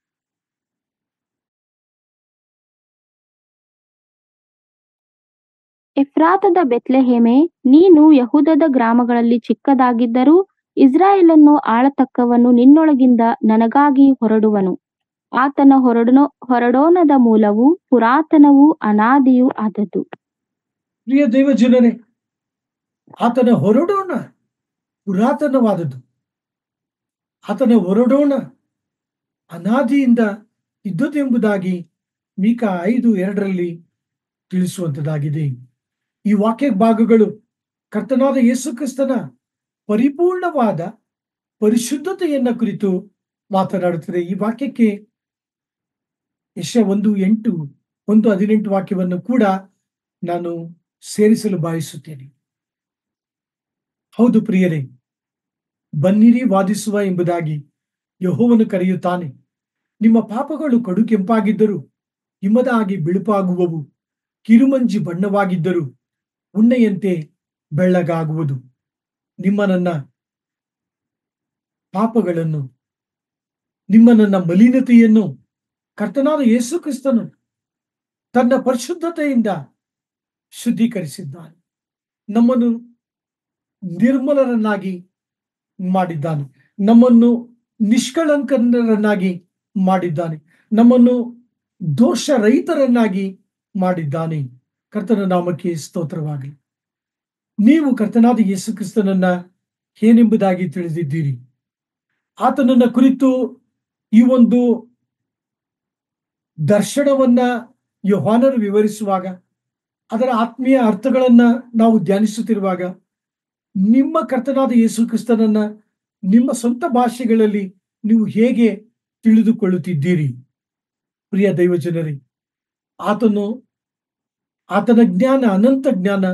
ಎಫ್ರಾತದ ಬೆತ್ಲೆಹೇಮೆ ನೀನು ಯಹೂದದ ಗ್ರಾಮಗಳಲ್ಲಿ ಚಿಕ್ಕದಾಗಿದ್ದರೂ ಇಸ್ರಾಯೇಲನ್ನು ಆಳತಕ್ಕವನು ನಿನ್ನೊಳಗಿಂದ ನನಗಾಗಿ ಹೊರಡುವನು ಆತನ ಹೊರಡನೋ ಹೊರಡೋನದ ಮೂಲವು ಪುರಾತನವೂ ಅನಾದಿಯೂ ಆದದ್ದು ಪ್ರಿಯ ದೈವ ಜನರೇ ಆತನ ಹೊರಡೋಣ ಪುರಾತನವಾದದ್ದು ಆತನ ಹೊರಡೋಣ ಅನಾದಿಯಿಂದ ಇದ್ದುದೆಂಬುದಾಗಿ ಮೀಕ ಐದು ಎರಡರಲ್ಲಿ ತಿಳಿಸುವಂತದ್ದಾಗಿದೆ ಈ ವಾಕ್ಯ ಭಾಗಗಳು ಕರ್ತನಾದ ಯೇಸು ಕ್ರಿಸ್ತನ ಪರಿಪೂರ್ಣವಾದ ಪರಿಶುದ್ಧತೆಯನ್ನ ಕುರಿತು ಮಾತನಾಡುತ್ತದೆ ಈ ವಾಕ್ಯಕ್ಕೆ ಯಶ ಒಂದು ಎಂಟು ಒಂದು ಹದಿನೆಂಟು ವಾಕ್ಯವನ್ನು ಕೂಡ ನಾನು ಸೇರಿಸಲು ಭಾವಿಸುತ್ತೇನೆ ಹೌದು ಪ್ರಿಯರೇ ಬನ್ನಿರಿ ವಾದಿಸುವ ಎಂಬುದಾಗಿ ಯಹೋವನು ಕರೆಯುತ್ತಾನೆ ನಿಮ್ಮ ಪಾಪಗಳು ಕಡು ಕೆಂಪಾಗಿದ್ದರೂ ಹಿಮದ ಹಾಗೆ ಬಿಳುಪಾಗುವವು ಕಿರುಮಂಜಿ ಬಣ್ಣವಾಗಿದ್ದರೂ ಉಣ್ಣೆಯಂತೆ ಬೆಳ್ಳಗಾಗುವುದು ನಿಮ್ಮ ನನ್ನ ಪಾಪಗಳನ್ನು ನಿಮ್ಮ ನನ್ನ ಮಲಿನತೆಯನ್ನು ಕರ್ತನಾದ ಯೇಸು ಕ್ರಿಸ್ತನು ತನ್ನ ಪರಿಶುದ್ಧತೆಯಿಂದ ಶುದ್ಧೀಕರಿಸಿದ್ದಾನೆ ನಮ್ಮನ್ನು ನಿರ್ಮಲರನ್ನಾಗಿ ಮಾಡಿದ್ದಾನೆ ನಮ್ಮನ್ನು ನಿಷ್ಕಳಂಕರನ್ನಾಗಿ ಮಾಡಿದ್ದಾನೆ ನಮ್ಮನ್ನು ದೋಷರಹಿತರನ್ನಾಗಿ ಮಾಡಿದ್ದಾನೆ ಕರ್ತನ ನಾಮಕ್ಕೆ ಸ್ತೋತ್ರವಾಗಲಿ ನೀವು ಕರ್ತನಾದ ಯೇಸು ಕ್ರಿಸ್ತನನ್ನ ಏನೆಂಬುದಾಗಿ ತಿಳಿದಿದ್ದೀರಿ ಆತನನ್ನ ಕುರಿತು ಈ ಒಂದು ದರ್ಶನವನ್ನ ಯೋಹಾನರು ವಿವರಿಸುವಾಗ ಅದರ ಆತ್ಮೀಯ ಅರ್ಥಗಳನ್ನ ನಾವು ಧ್ಯಾನಿಸುತ್ತಿರುವಾಗ ನಿಮ್ಮ ಕರ್ತನಾದ ಯೇಸು ಕ್ರಿಸ್ತನನ್ನ ನಿಮ್ಮ ಸ್ವಂತ ಭಾಷೆಗಳಲ್ಲಿ ನೀವು ಹೇಗೆ ತಿಳಿದುಕೊಳ್ಳುತ್ತಿದ್ದೀರಿ ಪ್ರಿಯ ದೈವಜನರೇ ಆತನು ಆತನ ಜ್ಞಾನ ಅನಂತ ಜ್ಞಾನ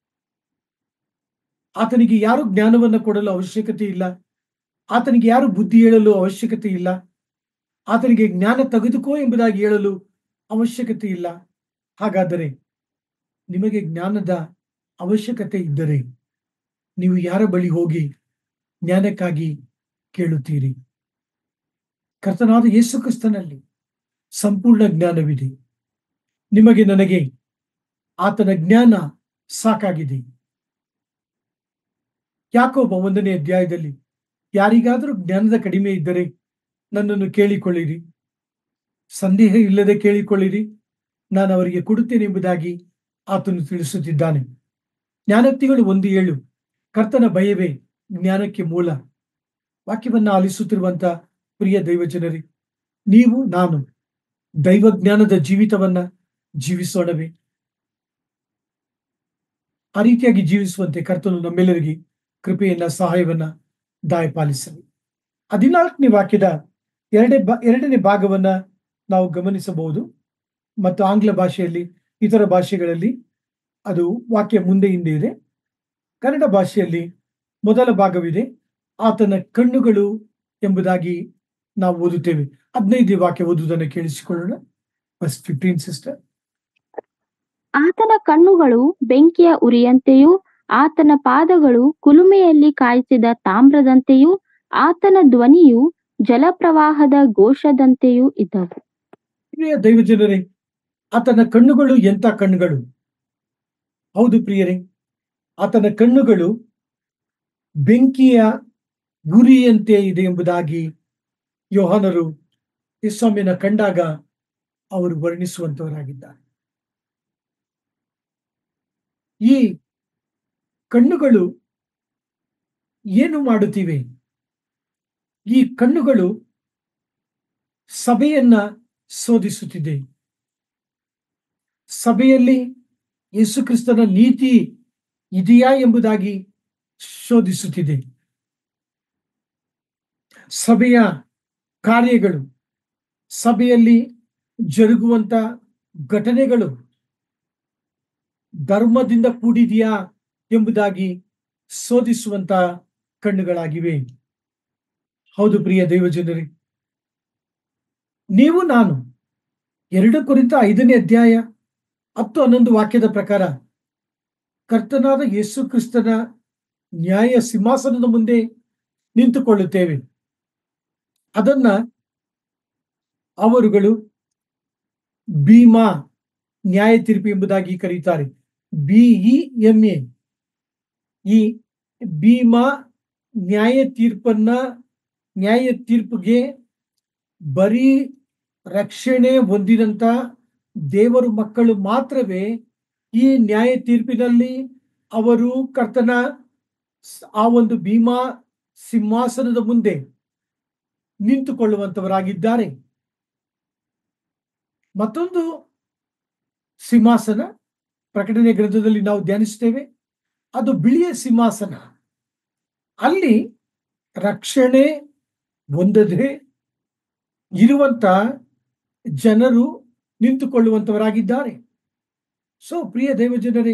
ಆತನಿಗೆ ಯಾರು ಜ್ಞಾನವನ್ನು ಕೊಡಲು ಅವಶ್ಯಕತೆ ಇಲ್ಲ ಆತನಿಗೆ ಯಾರು ಬುದ್ಧಿ ಹೇಳಲು ಅವಶ್ಯಕತೆ ಇಲ್ಲ ಆತನಿಗೆ ಜ್ಞಾನ ತೆಗೆದುಕೋ ಎಂಬುದಾಗಿ ಹೇಳಲು ಅವಶ್ಯಕತೆ ಇಲ್ಲ ಹಾಗಾದರೆ ನಿಮಗೆ ಜ್ಞಾನದ ಅವಶ್ಯಕತೆ ಇದ್ದರೆ ನೀವು ಯಾರ ಬಳಿ ಹೋಗಿ ಜ್ಞಾನಕ್ಕಾಗಿ ಕೇಳುತ್ತೀರಿ ಕರ್ತನಾದ ಯೇಸು ಕ್ರಿಸ್ತನಲ್ಲಿ ಸಂಪೂರ್ಣ ಜ್ಞಾನವಿದೆ ನಿಮಗೆ ನನಗೆ ಆತನ ಜ್ಞಾನ ಸಾಕಾಗಿದೆ ಯಾಕೋಬ ಒಂದನೇ ಅಧ್ಯಾಯದಲ್ಲಿ ಯಾರಿಗಾದರೂ ಜ್ಞಾನದ ಕಡಿಮೆ ಇದ್ದರೆ ನನ್ನನ್ನು ಕೇಳಿಕೊಳ್ಳಿರಿ ಸಂದೇಹ ಇಲ್ಲದೆ ಕೇಳಿಕೊಳ್ಳಿರಿ ನಾನು ಅವರಿಗೆ ಕೊಡುತ್ತೇನೆ ಎಂಬುದಾಗಿ ಆತನು ತಿಳಿಸುತ್ತಿದ್ದಾನೆ ಜ್ಞಾನೋಕ್ತಿಗಳು ಒಂದು ಏಳು ಕರ್ತನ ಭಯವೇ ಜ್ಞಾನಕ್ಕೆ ಮೂಲ ವಾಕ್ಯವನ್ನ ಆಲಿಸುತ್ತಿರುವಂತ ಪ್ರಿಯ ದೈವಜನರೇ ನೀವು ನಾನು ದೈವ ಜ್ಞಾನದ ಜೀವಿತವನ್ನ ಜೀವಿಸೋಣವೇ ಆ ರೀತಿಯಾಗಿ ಜೀವಿಸುವಂತೆ ಕರ್ತನು ನಮ್ಮೆಲ್ಲರಿಗೆ ಕೃಪೆಯನ್ನ ಸಹಾಯವನ್ನ ದಾಯಪಾಲಿಸಲಿ ಹದಿನಾಲ್ಕನೇ ವಾಕ್ಯದ ಎರಡನೇ ಬಾ ಎರಡನೇ ಭಾಗವನ್ನ ನಾವು ಗಮನಿಸಬಹುದು ಮತ್ತು ಆಂಗ್ಲ ಭಾಷೆಯಲ್ಲಿ ಇತರ ಭಾಷೆಗಳಲ್ಲಿ ಅದು ವಾಕ್ಯ ಮುಂದೆ ಹಿಂದೆ ಇದೆ ಕನ್ನಡ ಭಾಷೆಯಲ್ಲಿ ಮೊದಲ ಭಾಗವಿದೆ ಆತನ ಕಣ್ಣುಗಳು ಎಂಬುದಾಗಿ ನಾವು ಓದುತ್ತೇವೆ ಹದಿನೈದು ವಾಕ್ಯ ಓದುವುದನ್ನು ಕೇಳಿಸಿಕೊಳ್ಳೋಣ ಬಸ್ ಫಿಫ್ಟೀನ್ ಸಿಸ್ಟರ್ ಆತನ ಕಣ್ಣುಗಳು ಬೆಂಕಿಯ ಉರಿಯಂತೆಯೂ ಆತನ ಪಾದಗಳು ಕುಲುಮೆಯಲ್ಲಿ ಕಾಯಿಸಿದ ತಾಮ್ರದಂತೆಯೂ ಆತನ ಧ್ವನಿಯು ಜಲಪ್ರವಾಹದ ಘೋಷದಂತೆಯೂ ಇದ್ದವು ಪ್ರಿಯ ದೈವಜನರೇ ಆತನ ಕಣ್ಣುಗಳು ಎಂತ ಕಣ್ಣುಗಳು ಹೌದು ಪ್ರಿಯರೇ ಆತನ ಕಣ್ಣುಗಳು ಬೆಂಕಿಯ ಗುರಿಯಂತೆ ಇದೆ ಎಂಬುದಾಗಿ ಯೋಹಾನರು ಯಸ್ವಾಮಿನ ಕಂಡಾಗ ಅವರು ವರ್ಣಿಸುವಂತವರಾಗಿದ್ದಾರೆ ಈ ಕಣ್ಣುಗಳು ಏನು ಮಾಡುತ್ತಿವೆ ಈ ಕಣ್ಣುಗಳು ಸಭೆಯನ್ನ ಶೋಧಿಸುತ್ತಿದೆ ಸಭೆಯಲ್ಲಿ ಯೇಸು ಕ್ರಿಸ್ತನ ನೀತಿ ಇದೆಯಾ ಎಂಬುದಾಗಿ ಶೋಧಿಸುತ್ತಿದೆ ಸಭೆಯ ಕಾರ್ಯಗಳು ಸಭೆಯಲ್ಲಿ ಜರುಗುವಂತ ಘಟನೆಗಳು ಧರ್ಮದಿಂದ ಕೂಡಿದೆಯಾ ಎಂಬುದಾಗಿ ಶೋಧಿಸುವಂತ ಕಣ್ಣುಗಳಾಗಿವೆ ಹೌದು ಪ್ರಿಯ ದೈವಜನರೇ ನೀವು ನಾನು ಎರಡು ಕುರಿತ ಐದನೇ ಅಧ್ಯಾಯ ಹತ್ತು ಹನ್ನೊಂದು ವಾಕ್ಯದ ಪ್ರಕಾರ ಕರ್ತನಾದ ಯೇಸು ಕ್ರಿಸ್ತನ ನ್ಯಾಯ ಸಿಂಹಾಸನದ ಮುಂದೆ ನಿಂತುಕೊಳ್ಳುತ್ತೇವೆ ಅದನ್ನ ಅವರುಗಳು ಭೀಮಾ ನ್ಯಾಯ ತೀರ್ಪು ಎಂಬುದಾಗಿ ಕರೀತಾರೆ ಬಿಇ ಎಂ ಎ ಈ ಭೀಮಾ ನ್ಯಾಯ ತೀರ್ಪನ್ನ ನ್ಯಾಯ ತೀರ್ಪಿಗೆ ಬರೀ ರಕ್ಷಣೆ ಹೊಂದಿದಂತ ದೇವರು ಮಕ್ಕಳು ಮಾತ್ರವೇ ಈ ನ್ಯಾಯ ತೀರ್ಪಿನಲ್ಲಿ ಅವರು ಕರ್ತನ ಸ್- ಆ ಒಂದು ಭೀಮಾ ಸಿಂಹಾಸನದ ಮುಂದೆ ನಿಂತುಕೊಳ್ಳುವಂತವರಾಗಿದ್ದಾರೆ ಮತ್ತೊಂದು ಸಿಂಹಾಸನ ಪ್ರಕಟಣೆ ಗ್ರಂಥದಲ್ಲಿ ನಾವು ಧ್ಯಾನಿಸ್ತೇವೆ ಅದು ಬಿಳಿಯ ಸಿಂಹಾಸನ ಅಲ್ಲಿ ರಕ್ಷಣೆ ಹೊಂದದೆ ಇರುವಂತ ಜನರು ನಿಂತುಕೊಳ್ಳುವಂತವರಾಗಿದ್ದಾರೆ ಸೊ ಪ್ರಿಯ ದೇವಜನರೇ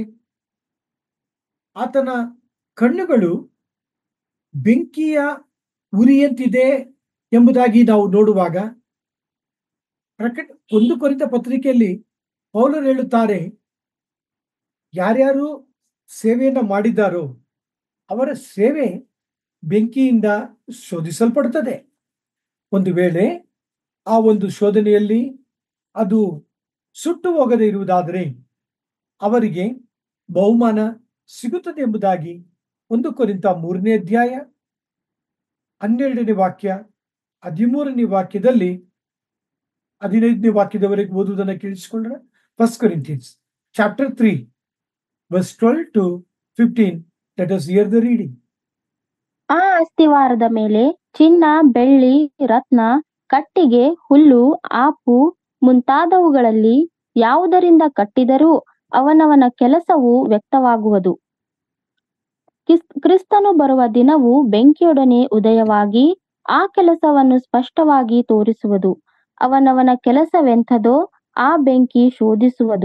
ಆತನ ಕಣ್ಣುಗಳು ಬೆಂಕಿಯ ಉರಿಯಂತಿದೆ ಎಂಬುದಾಗಿ ನಾವು ನೋಡುವಾಗ ಪ್ರಕಟ ಒಂದು ಕೊರಿತ ಪತ್ರಿಕೆಯಲ್ಲಿ ಪೌಲರು ಹೇಳುತ್ತಾರೆ ಯಾರ್ಯಾರು ಸೇವೆಯನ್ನ ಮಾಡಿದ್ದಾರೋ ಅವರ ಸೇವೆ ಬೆಂಕಿಯಿಂದ ಶೋಧಿಸಲ್ಪಡುತ್ತದೆ ಒಂದು ವೇಳೆ ಆ ಒಂದು ಶೋಧನೆಯಲ್ಲಿ ಅದು ಸುಟ್ಟು ಹೋಗದೆ ಇರುವುದಾದರೆ ಅವರಿಗೆ ಬಹುಮಾನ ಸಿಗುತ್ತದೆ ಎಂಬುದಾಗಿ ಒಂದು ಕೊರಿಂತ ಮೂರನೇ ಅಧ್ಯಾಯ ಹನ್ನೆರಡನೇ ವಾಕ್ಯ ಹದಿಮೂರನೇ ವಾಕ್ಯದಲ್ಲಿ ಹದಿನೈದನೇ ವಾಕ್ಯದವರೆಗೆ ಓದುವುದನ್ನು ಕೇಳಿಸಿಕೊಳ್ಳೋಣ first Corinthians chapter three verse twelve to fifteen let us hear the reading ಆ ಅಸ್ತಿವಾರದ ಮೇಲೆ ಚಿನ್ನ ಬೆಳ್ಳಿ ರತ್ನ ಕಟ್ಟಿಗೆ ಹುಲ್ಲು ಆಪು ಮುಂತಾದವುಗಳಲ್ಲಿ ಯಾವುದರಿಂದ ಕಟ್ಟಿದರೂ ಅವನವನ ಕೆಲಸವು ವ್ಯಕ್ತವಾಗುವುದು ಕಿಸ್- ಕ್ರಿಸ್ತನು ಬರುವ ದಿನವು ಬೆಂಕಿಯೊಡನೆ ಉದಯವಾಗಿ ಆ ಕೆಲಸವನ್ನು ಸ್ಪಷ್ಟವಾಗಿ ತೋರಿಸುವುದು ಅವನವನ ಕೆಲಸವೆಂಥದೋ ಆ ಬೆಂಕಿ ಶೋಧಿಸುವುದು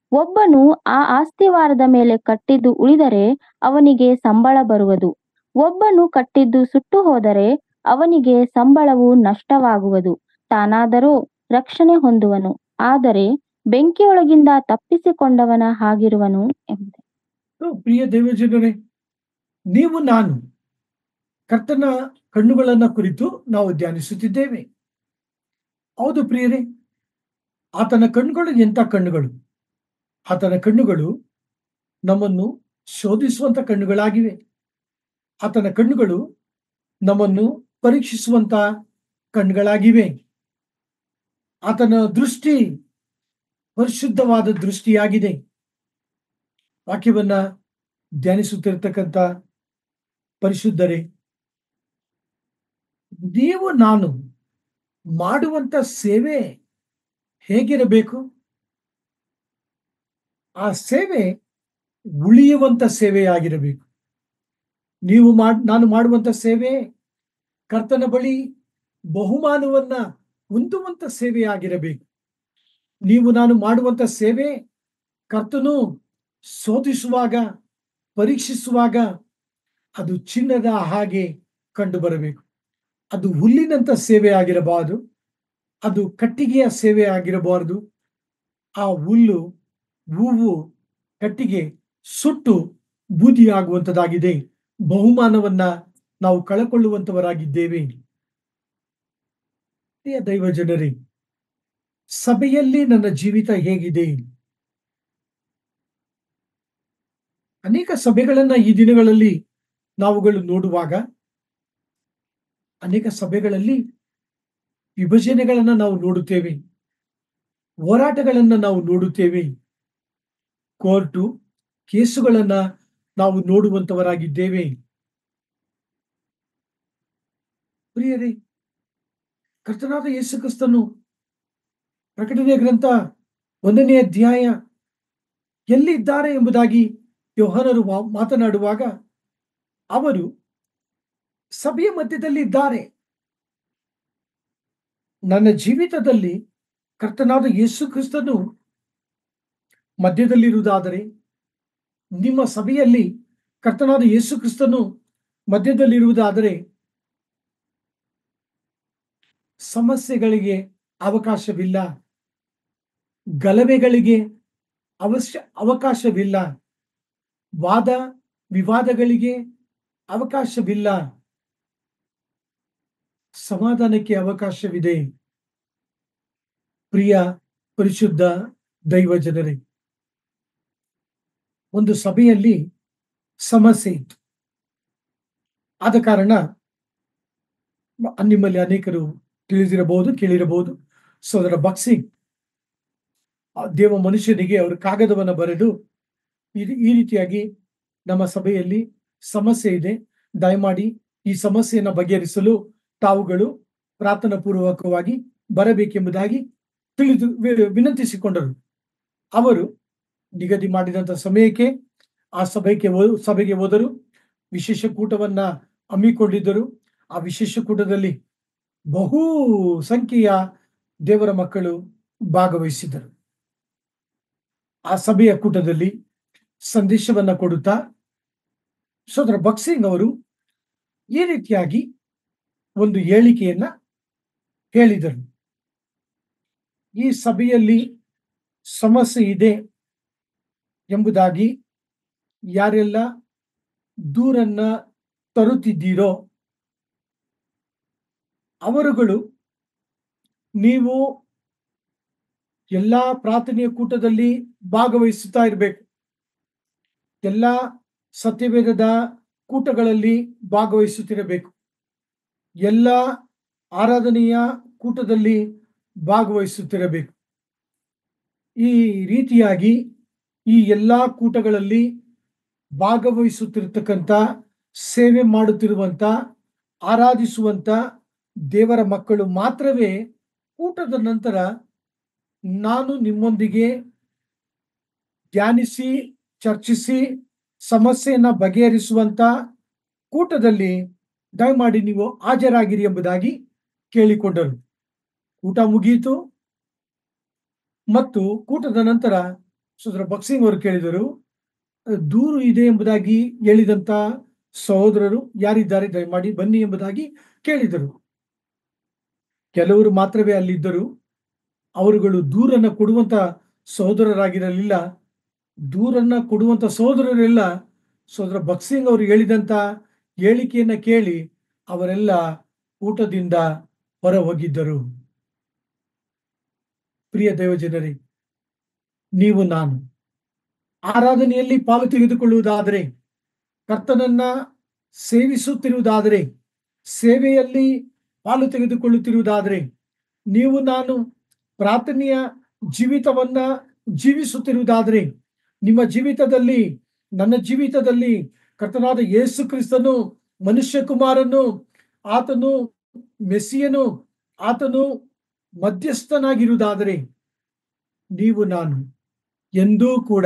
ಒಬ್ಬನು ಆ ಆಸ್ತಿವಾರದ ಮೇಲೆ ಕಟ್ಟಿದ್ದು ಉಳಿದರೆ ಅವನಿಗೆ ಸಂಬಳ ಬರುವುದು ಒಬ್ಬನು ಕಟ್ಟಿದ್ದು ಸುಟ್ಟು ಹೋದರೆ ಅವನಿಗೆ ಸಂಬಳವು ನಷ್ಟವಾಗುವುದು ತಾನಾದರೋ ರಕ್ಷಣೆ ಹೊಂದುವನು ಆದರೆ ಬೆಂಕಿಯೊಳಗಿಂದ ತಪ್ಪಿಸಿಕೊಂಡವನ ಹಾಗಿರುವನು ಎಂಬುದೇ ಓ, ಪ್ರಿಯ ದೇವಜನರೇ ನೀವು ನಾನು ಕರ್ತನ ಕಣ್ಣುಗಳನ್ನ ಕುರಿತು ನಾವು ಧ್ಯಾನಿಸುತ್ತಿದ್ದೇವೆ ಹೌದು ಪ್ರಿಯರೇ ಆತನ ಕಣ್ಣುಗಳು ಎಂಥ ಕಣ್ಣುಗಳು ಆತನ ಕಣ್ಣುಗಳು ನಮ್ಮನ್ನು ಶೋಧಿಸುವಂತ ಕಣ್ಣುಗಳಾಗಿವೆ ಆತನ ಕಣ್ಣುಗಳು ನಮ್ಮನ್ನು ಪರೀಕ್ಷಿಸುವಂತ ಕಣ್ಣುಗಳಾಗಿವೆ ಆತನ ದೃಷ್ಟಿ ಪರಿಶುದ್ಧವಾದ ದೃಷ್ಟಿಯಾಗಿದೆ ವಾಕ್ಯವನ್ನ ಧ್ಯಾನಿಸುತ್ತಿರ್ತಕ್ಕಂಥ ಪರಿಶುದ್ಧರೇ ನೀವು ನಾನು ಮಾಡುವಂತ ಸೇವೆ ಹೇಗಿರಬೇಕು ಆ ಸೇವೆ ಉಳಿಯುವಂತ ಸೇವೆಯಾಗಿರಬೇಕು ನೀವು ಮಾಡ್ ನಾನು ಮಾಡುವಂತ ಸೇವೆ ಕರ್ತನ ಬಳಿ ಬಹುಮಾನವನ್ನ ಹೊಂದುವಂತ ಸೇವೆಯಾಗಿರಬೇಕು ನೀವು ನಾನು ಮಾಡುವಂತ ಸೇವೆ ಕರ್ತನು ಶೋಧಿಸುವಾಗ ಪರೀಕ್ಷಿಸುವಾಗ ಅದು ಚಿನ್ನದ ಹಾಗೆ ಕಂಡು ಬರಬೇಕು ಅದು ಹುಲ್ಲಿನಂತ ಸೇವೆ ಆಗಿರಬಾರದು ಅದು ಕಟ್ಟಿಗೆಯ ಸೇವೆ ಆಗಿರಬಾರದು ಆ ಹುಲ್ಲು ಹೂವು ಕಟ್ಟಿಗೆ ಸುಟ್ಟು ಬೂದಿಯಾಗುವಂತದಾಗಿದೆ ಬಹುಮಾನವನ್ನ ನಾವು ಕಳಕೊಳ್ಳುವಂತವರಾಗಿದ್ದೇವೆ ಪ್ರಿಯ ದೈವ ಜನರೇ ಸಭೆಯಲ್ಲಿ ನನ್ನ ಜೀವಿತ ಹೇಗಿದೆ ಅನೇಕ ಸಭೆಗಳನ್ನ ಈ ದಿನಗಳಲ್ಲಿ ನಾವುಗಳು ನೋಡುವಾಗ ಅನೇಕ ಸಭೆಗಳಲ್ಲಿ ವಿಭಜನೆಗಳನ್ನ ನಾವು ನೋಡುತ್ತೇವೆ ಹೋರಾಟಗಳನ್ನ ನಾವು ನೋಡುತ್ತೇವೆ ಕೋರ್ಟು ಕೇಸುಗಳನ್ನ ನಾವು ನೋಡುವಂತವರಾಗಿದ್ದೇವೆ ಪ್ರಿಯರೇ ಕರ್ತನಾದ ಯೇಸು ಕ್ರಿಸ್ತನು ಪ್ರಕಟಣೆ ಗ್ರಂಥ ಒಂದನೇ ಅಧ್ಯಾಯ ಎಲ್ಲಿದ್ದಾರೆ ಎಂಬುದಾಗಿ ಯೋಹನರು ವಾ- ಮಾತನಾಡುವಾಗ ಅವರು ಸಭೆಯ ಮಧ್ಯದಲ್ಲಿ ಇದ್ದಾರೆ ನನ್ನ ಜೀವಿತದಲ್ಲಿ ಕರ್ತನಾದ ಯೇಸು ಕ್ರಿಸ್ತನು ಮಧ್ಯದಲ್ಲಿರುವುದಾದರೆ ನಿಮ್ಮ ಸಭೆಯಲ್ಲಿ ಕರ್ತನಾದ ಯೇಸು ಕ್ರಿಸ್ತನು ಮಧ್ಯದಲ್ಲಿರುವುದಾದರೆ ಸಮಸ್ಯೆಗಳಿಗೆ ಅವಕಾಶವಿಲ್ಲ ಗಲಭೆಗಳಿಗೆ ಅವಶ್ಯ ಅವಕಾಶವಿಲ್ಲ ವಾದ ವಿವಾದಗಳಿಗೆ ಅವಕಾಶವಿಲ್ಲ ಸಮಾಧಾನಕ್ಕೆ ಅವಕಾಶವಿದೆ ಪ್ರಿಯ ಪರಿಶುದ್ಧ ದೈವ ಜನರೇ ಒಂದು ಸಭೆಯಲ್ಲಿ ಸಮಸ್ಯೆ ಇತ್ತು ಆದ ಕಾರಣ ಮ- ನಿಮ್ಮಲ್ಲಿ ಅನೇಕರು ತಿಳಿದಿರಬಹುದು ಕೇಳಿರಬಹುದು ಸೋದರ ಬಕ್ಸಿಂಗ್ ಆ ದೇವ ಮನುಷ್ಯನಿಗೆ ಅವರು ಕಾಗದವನ್ನು ಬರೆದು ಈ ರೀ- ಈ ರೀತಿಯಾಗಿ ನಮ್ಮ ಸಭೆಯಲ್ಲಿ ಸಮಸ್ಯೆ ಇದೆ ದಯಮಾಡಿ ಈ ಸಮಸ್ಯೆಯನ್ನು ಬಗೆಹರಿಸಲು ತಾವುಗಳು ಪ್ರಾರ್ಥನಾ ಪೂರ್ವಕವಾಗಿ ಬರಬೇಕೆಂಬುದಾಗಿ ತಿಳಿದು ವಿ- ವಿನಂತಿಸಿಕೊಂಡರು ಅವರು ನಿಗದಿ ಮಾಡಿದಂತ ಸಮಯಕ್ಕೆ ಆ ಸಭೆಗೆ ಹೋ- ಸಭೆಗೆ ಹೋದರು ವಿಶೇಷ ಕೂಟವನ್ನ ಹಮ್ಮಿಕೊಂಡಿದ್ದರು ಆ ವಿಶೇಷ ಕೂಟದಲ್ಲಿ ಬಹು ಸಂಖ್ಯೆಯ ದೇವರ ಮಕ್ಕಳು ಭಾಗವಹಿಸಿದರು ಆ ಸಭೆಯ ಕೂಟದಲ್ಲಿ ಸಂದೇಶವನ್ನ ಕೊಡುತ್ತಾ ಸೋದರ ಬಕ್ಸಿಂಗ್ ಅವರು ಈ ರೀತಿಯಾಗಿ ಒಂದು ಹೇಳಿಕೆಯನ್ನ ಹೇಳಿದರು ಈ ಸಭೆಯಲ್ಲಿ ಸಮಸ್ಯೆ ಇದೆ ಎಂಬುದಾಗಿ ಯಾರೆಲ್ಲ ದೂರನ್ನ ತರುತ್ತಿದ್ದೀರೋ ಅವರುಗಳು ನೀವು ಎಲ್ಲಾ ಪ್ರಾರ್ಥನೆಯ ಕೂಟದಲ್ಲಿ ಭಾಗವಹಿಸುತ್ತಾ ಇರಬೇಕು ಎಲ್ಲ ಸತ್ಯವೇದದ ಕೂಟಗಳಲ್ಲಿ ಭಾಗವಹಿಸುತ್ತಿರಬೇಕು ಎಲ್ಲ ಆರಾಧನೆಯ ಕೂಟದಲ್ಲಿ ಭಾಗವಹಿಸುತ್ತಿರಬೇಕು ಈ ರೀತಿಯಾಗಿ ಈ ಎಲ್ಲಾ ಕೂಟಗಳಲ್ಲಿ ಭಾಗವಹಿಸುತ್ತಿರತಕ್ಕಂಥ ಸೇವೆ ಮಾಡುತ್ತಿರುವಂತ ಆರಾಧಿಸುವಂತ ದೇವರ ಮಕ್ಕಳು ಮಾತ್ರವೇ ಕೂಟದ ನಂತರ ನಾನು ನಿಮ್ಮೊಂದಿಗೆ ಧ್ಯಾನಿಸಿ ಚರ್ಚಿಸಿ ಸಮಸ್ಯೆಯನ್ನ ಬಗೆಹರಿಸುವಂತ ಕೂಟದಲ್ಲಿ ದಯಮಾಡಿ ನೀವು ಹಾಜರಾಗಿರಿ ಎಂಬುದಾಗಿ ಕೇಳಿಕೊಂಡರು ಊಟ ಮುಗಿಯಿತು ಮತ್ತು ಕೂಟದ ನಂತರ ಸೋದರ ಬಕ್ಸಿಂಗ್ ಅವರು ಕೇಳಿದರು ದೂರು ಇದೆ ಎಂಬುದಾಗಿ ಹೇಳಿದಂತ ಸಹೋದರರು ಯಾರಿದ್ದಾರೆ ದಯಮಾಡಿ ಬನ್ನಿ ಎಂಬುದಾಗಿ ಕೇಳಿದರು ಕೆಲವರು ಮಾತ್ರವೇ ಅಲ್ಲಿದ್ದರು ಅವರುಗಳು ದೂರನ್ನ ಕೊಡುವಂತ ಸಹೋದರರಾಗಿರಲಿಲ್ಲ ದೂರನ್ನ ಕೊಡುವಂತ ಸಹೋದರರೆಲ್ಲ ಸೋದರ ಬಕ್ಸಿಂಗ್ ಅವರು ಹೇಳಿದಂತ ಹೇಳಿಕೆಯನ್ನ ಕೇಳಿ ಅವರೆಲ್ಲ ಊಟದಿಂದ ಹೊರ ಹೋಗಿದ್ದರು ಪ್ರಿಯ ದೈವಜನರೇ ನೀವು ನಾನು ಆರಾಧನೆಯಲ್ಲಿ ಪಾಲು ತೆಗೆದುಕೊಳ್ಳುವುದಾದರೆ ಕರ್ತನನ್ನ ಸೇವಿಸುತ್ತಿರುವುದಾದರೆ ಸೇವೆಯಲ್ಲಿ ಪಾಲು ತೆಗೆದುಕೊಳ್ಳುತ್ತಿರುವುದಾದರೆ ನೀವು ನಾನು ಪ್ರಾರ್ಥನೆಯ ಜೀವಿತವನ್ನ ಜೀವಿಸುತ್ತಿರುವುದಾದರೆ ನಿಮ್ಮ ಜೀವಿತದಲ್ಲಿ ನನ್ನ ಜೀವಿತದಲ್ಲಿ ಕರ್ತನಾದ ಯೇಸು ಕ್ರಿಸ್ತನು ಮನುಷ್ಯ ಕುಮಾರನು ಆತನು ಮೆಸ್ಸಿಯನು ಆತನು ಮಧ್ಯಸ್ಥನಾಗಿರುವುದಾದರೆ ನೀವು ನಾನು ಎಂದೂ ಕೂಡ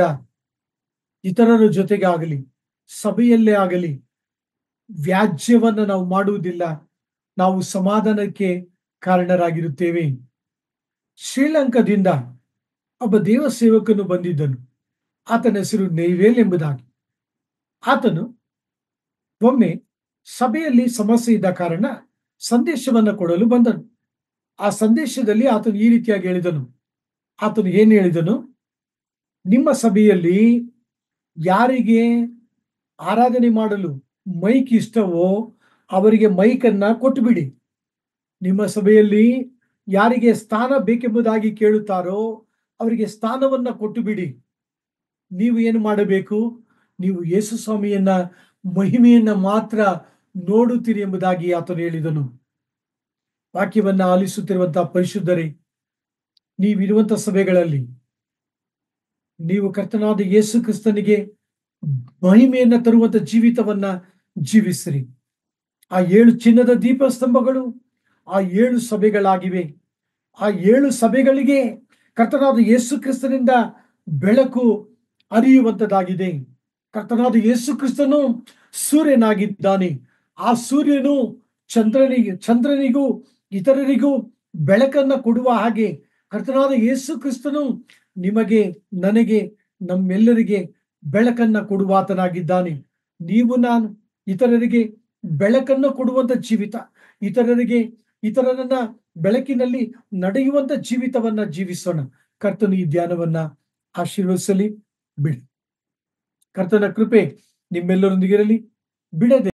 ಇತರರ ಜೊತೆಗೆ ಆಗಲಿ ಸಭೆಯಲ್ಲೇ ಆಗಲಿ ವ್ಯಾಜ್ಯವನ್ನ ನಾವು ಮಾಡುವುದಿಲ್ಲ ನಾವು ಸಮಾಧಾನಕ್ಕೆ ಕಾರಣರಾಗಿರುತ್ತೇವೆ ಶ್ರೀಲಂಕಾದಿಂದ ಒಬ್ಬ ದೇವ ಸೇವಕನು ಬಂದಿದ್ದನು ಆತನ ಹೆಸರು ನೈವೇಲ್ ಎಂಬುದಾಗಿ ಆತನು ಒಮ್ಮೆ ಸಭೆಯಲ್ಲಿ ಸಮಸ್ಯೆ ಇದ್ದ ಕಾರಣ ಸಂದೇಶವನ್ನ ಕೊಡಲು ಬಂದನು ಆ ಸಂದೇಶದಲ್ಲಿ ಆತನು ಈ ರೀತಿಯಾಗಿ ಹೇಳಿದನು ಆತನು ಏನು ಹೇಳಿದನು ನಿಮ್ಮ ಸಭೆಯಲ್ಲಿ ಯಾರಿಗೆ ಆರಾಧನೆ ಮಾಡಲು ಮೈಕ್ ಇಷ್ಟವೋ ಅವರಿಗೆ ಮೈಕನ್ನ ಕೊಟ್ಟುಬಿಡಿ ನಿಮ್ಮ ಸಭೆಯಲ್ಲಿ ಯಾರಿಗೆ ಸ್ಥಾನ ಬೇಕೆಂಬುದಾಗಿ ಕೇಳುತ್ತಾರೋ ಅವರಿಗೆ ಸ್ಥಾನವನ್ನ ಕೊಟ್ಟು ಬಿಡಿ ನೀವು ಏನು ಮಾಡಬೇಕು ನೀವು ಯೇಸು ಸ್ವಾಮಿಯನ್ನ ಮಹಿಮೆಯನ್ನ ಮಾತ್ರ ನೋಡುತ್ತೀರಿ ಎಂಬುದಾಗಿ ಆತನು ಹೇಳಿದನು ವಾಕ್ಯವನ್ನ ಆಲಿಸುತ್ತಿರುವಂತಹ ಪರಿಶುದ್ಧರೇ ನೀವಿರುವಂತ ಸಭೆಗಳಲ್ಲಿ ನೀವು ಕರ್ತನಾದ ಯೇಸು ಕ್ರಿಸ್ತನಿಗೆ ಮಹಿಮೆಯನ್ನ ತರುವಂತ ಜೀವಿತವನ್ನ ಜೀವಿಸಿರಿ ಆ ಏಳು ಚಿನ್ನದ ದೀಪಸ್ತಂಭಗಳು ಆ ಏಳು ಸಭೆಗಳಾಗಿವೆ ಆ ಏಳು ಸಭೆಗಳಿಗೆ ಕರ್ತನಾದ ಯೇಸು ಕ್ರಿಸ್ತನಿಂದ ಬೆಳಕು ಅರಿಯುವಂತದಾಗಿದೆ ಕರ್ತನಾದ ಯೇಸು ಕ್ರಿಸ್ತನು ಸೂರ್ಯನಾಗಿದ್ದಾನೆ ಆ ಸೂರ್ಯನು ಚಂದ್ರನಿಗೆ ಚಂದ್ರನಿಗೂ ಇತರರಿಗೂ ಬೆಳಕನ್ನ ಕೊಡುವ ಹಾಗೆ ಕರ್ತನಾದ ಯೇಸು ಕ್ರಿಸ್ತನು ನಿಮಗೆ ನನಗೆ ನಮ್ಮೆಲ್ಲರಿಗೆ ಬೆಳಕನ್ನ ಕೊಡುವಾತನಾಗಿದ್ದಾನೆ ನೀವು ನಾನು ಇತರರಿಗೆ ಬೆಳಕನ್ನು ಕೊಡುವಂತ ಜೀವಿತ ಇತರರಿಗೆ ಇತರರನ್ನ ಬೆಳಕಿನಲ್ಲಿ ನಡೆಯುವಂತ ಜೀವಿತವನ್ನ ಜೀವಿಸೋಣ ಕರ್ತನು ಈ ಧ್ಯಾನವನ್ನ ಆಶೀರ್ವದಿಸಲಿ ಬಿಡಿ ಕರ್ತನ ಕೃಪೆ ನಿಮ್ಮೆಲ್ಲರೊಂದಿಗಿರಲಿ ಬಿಡದೆ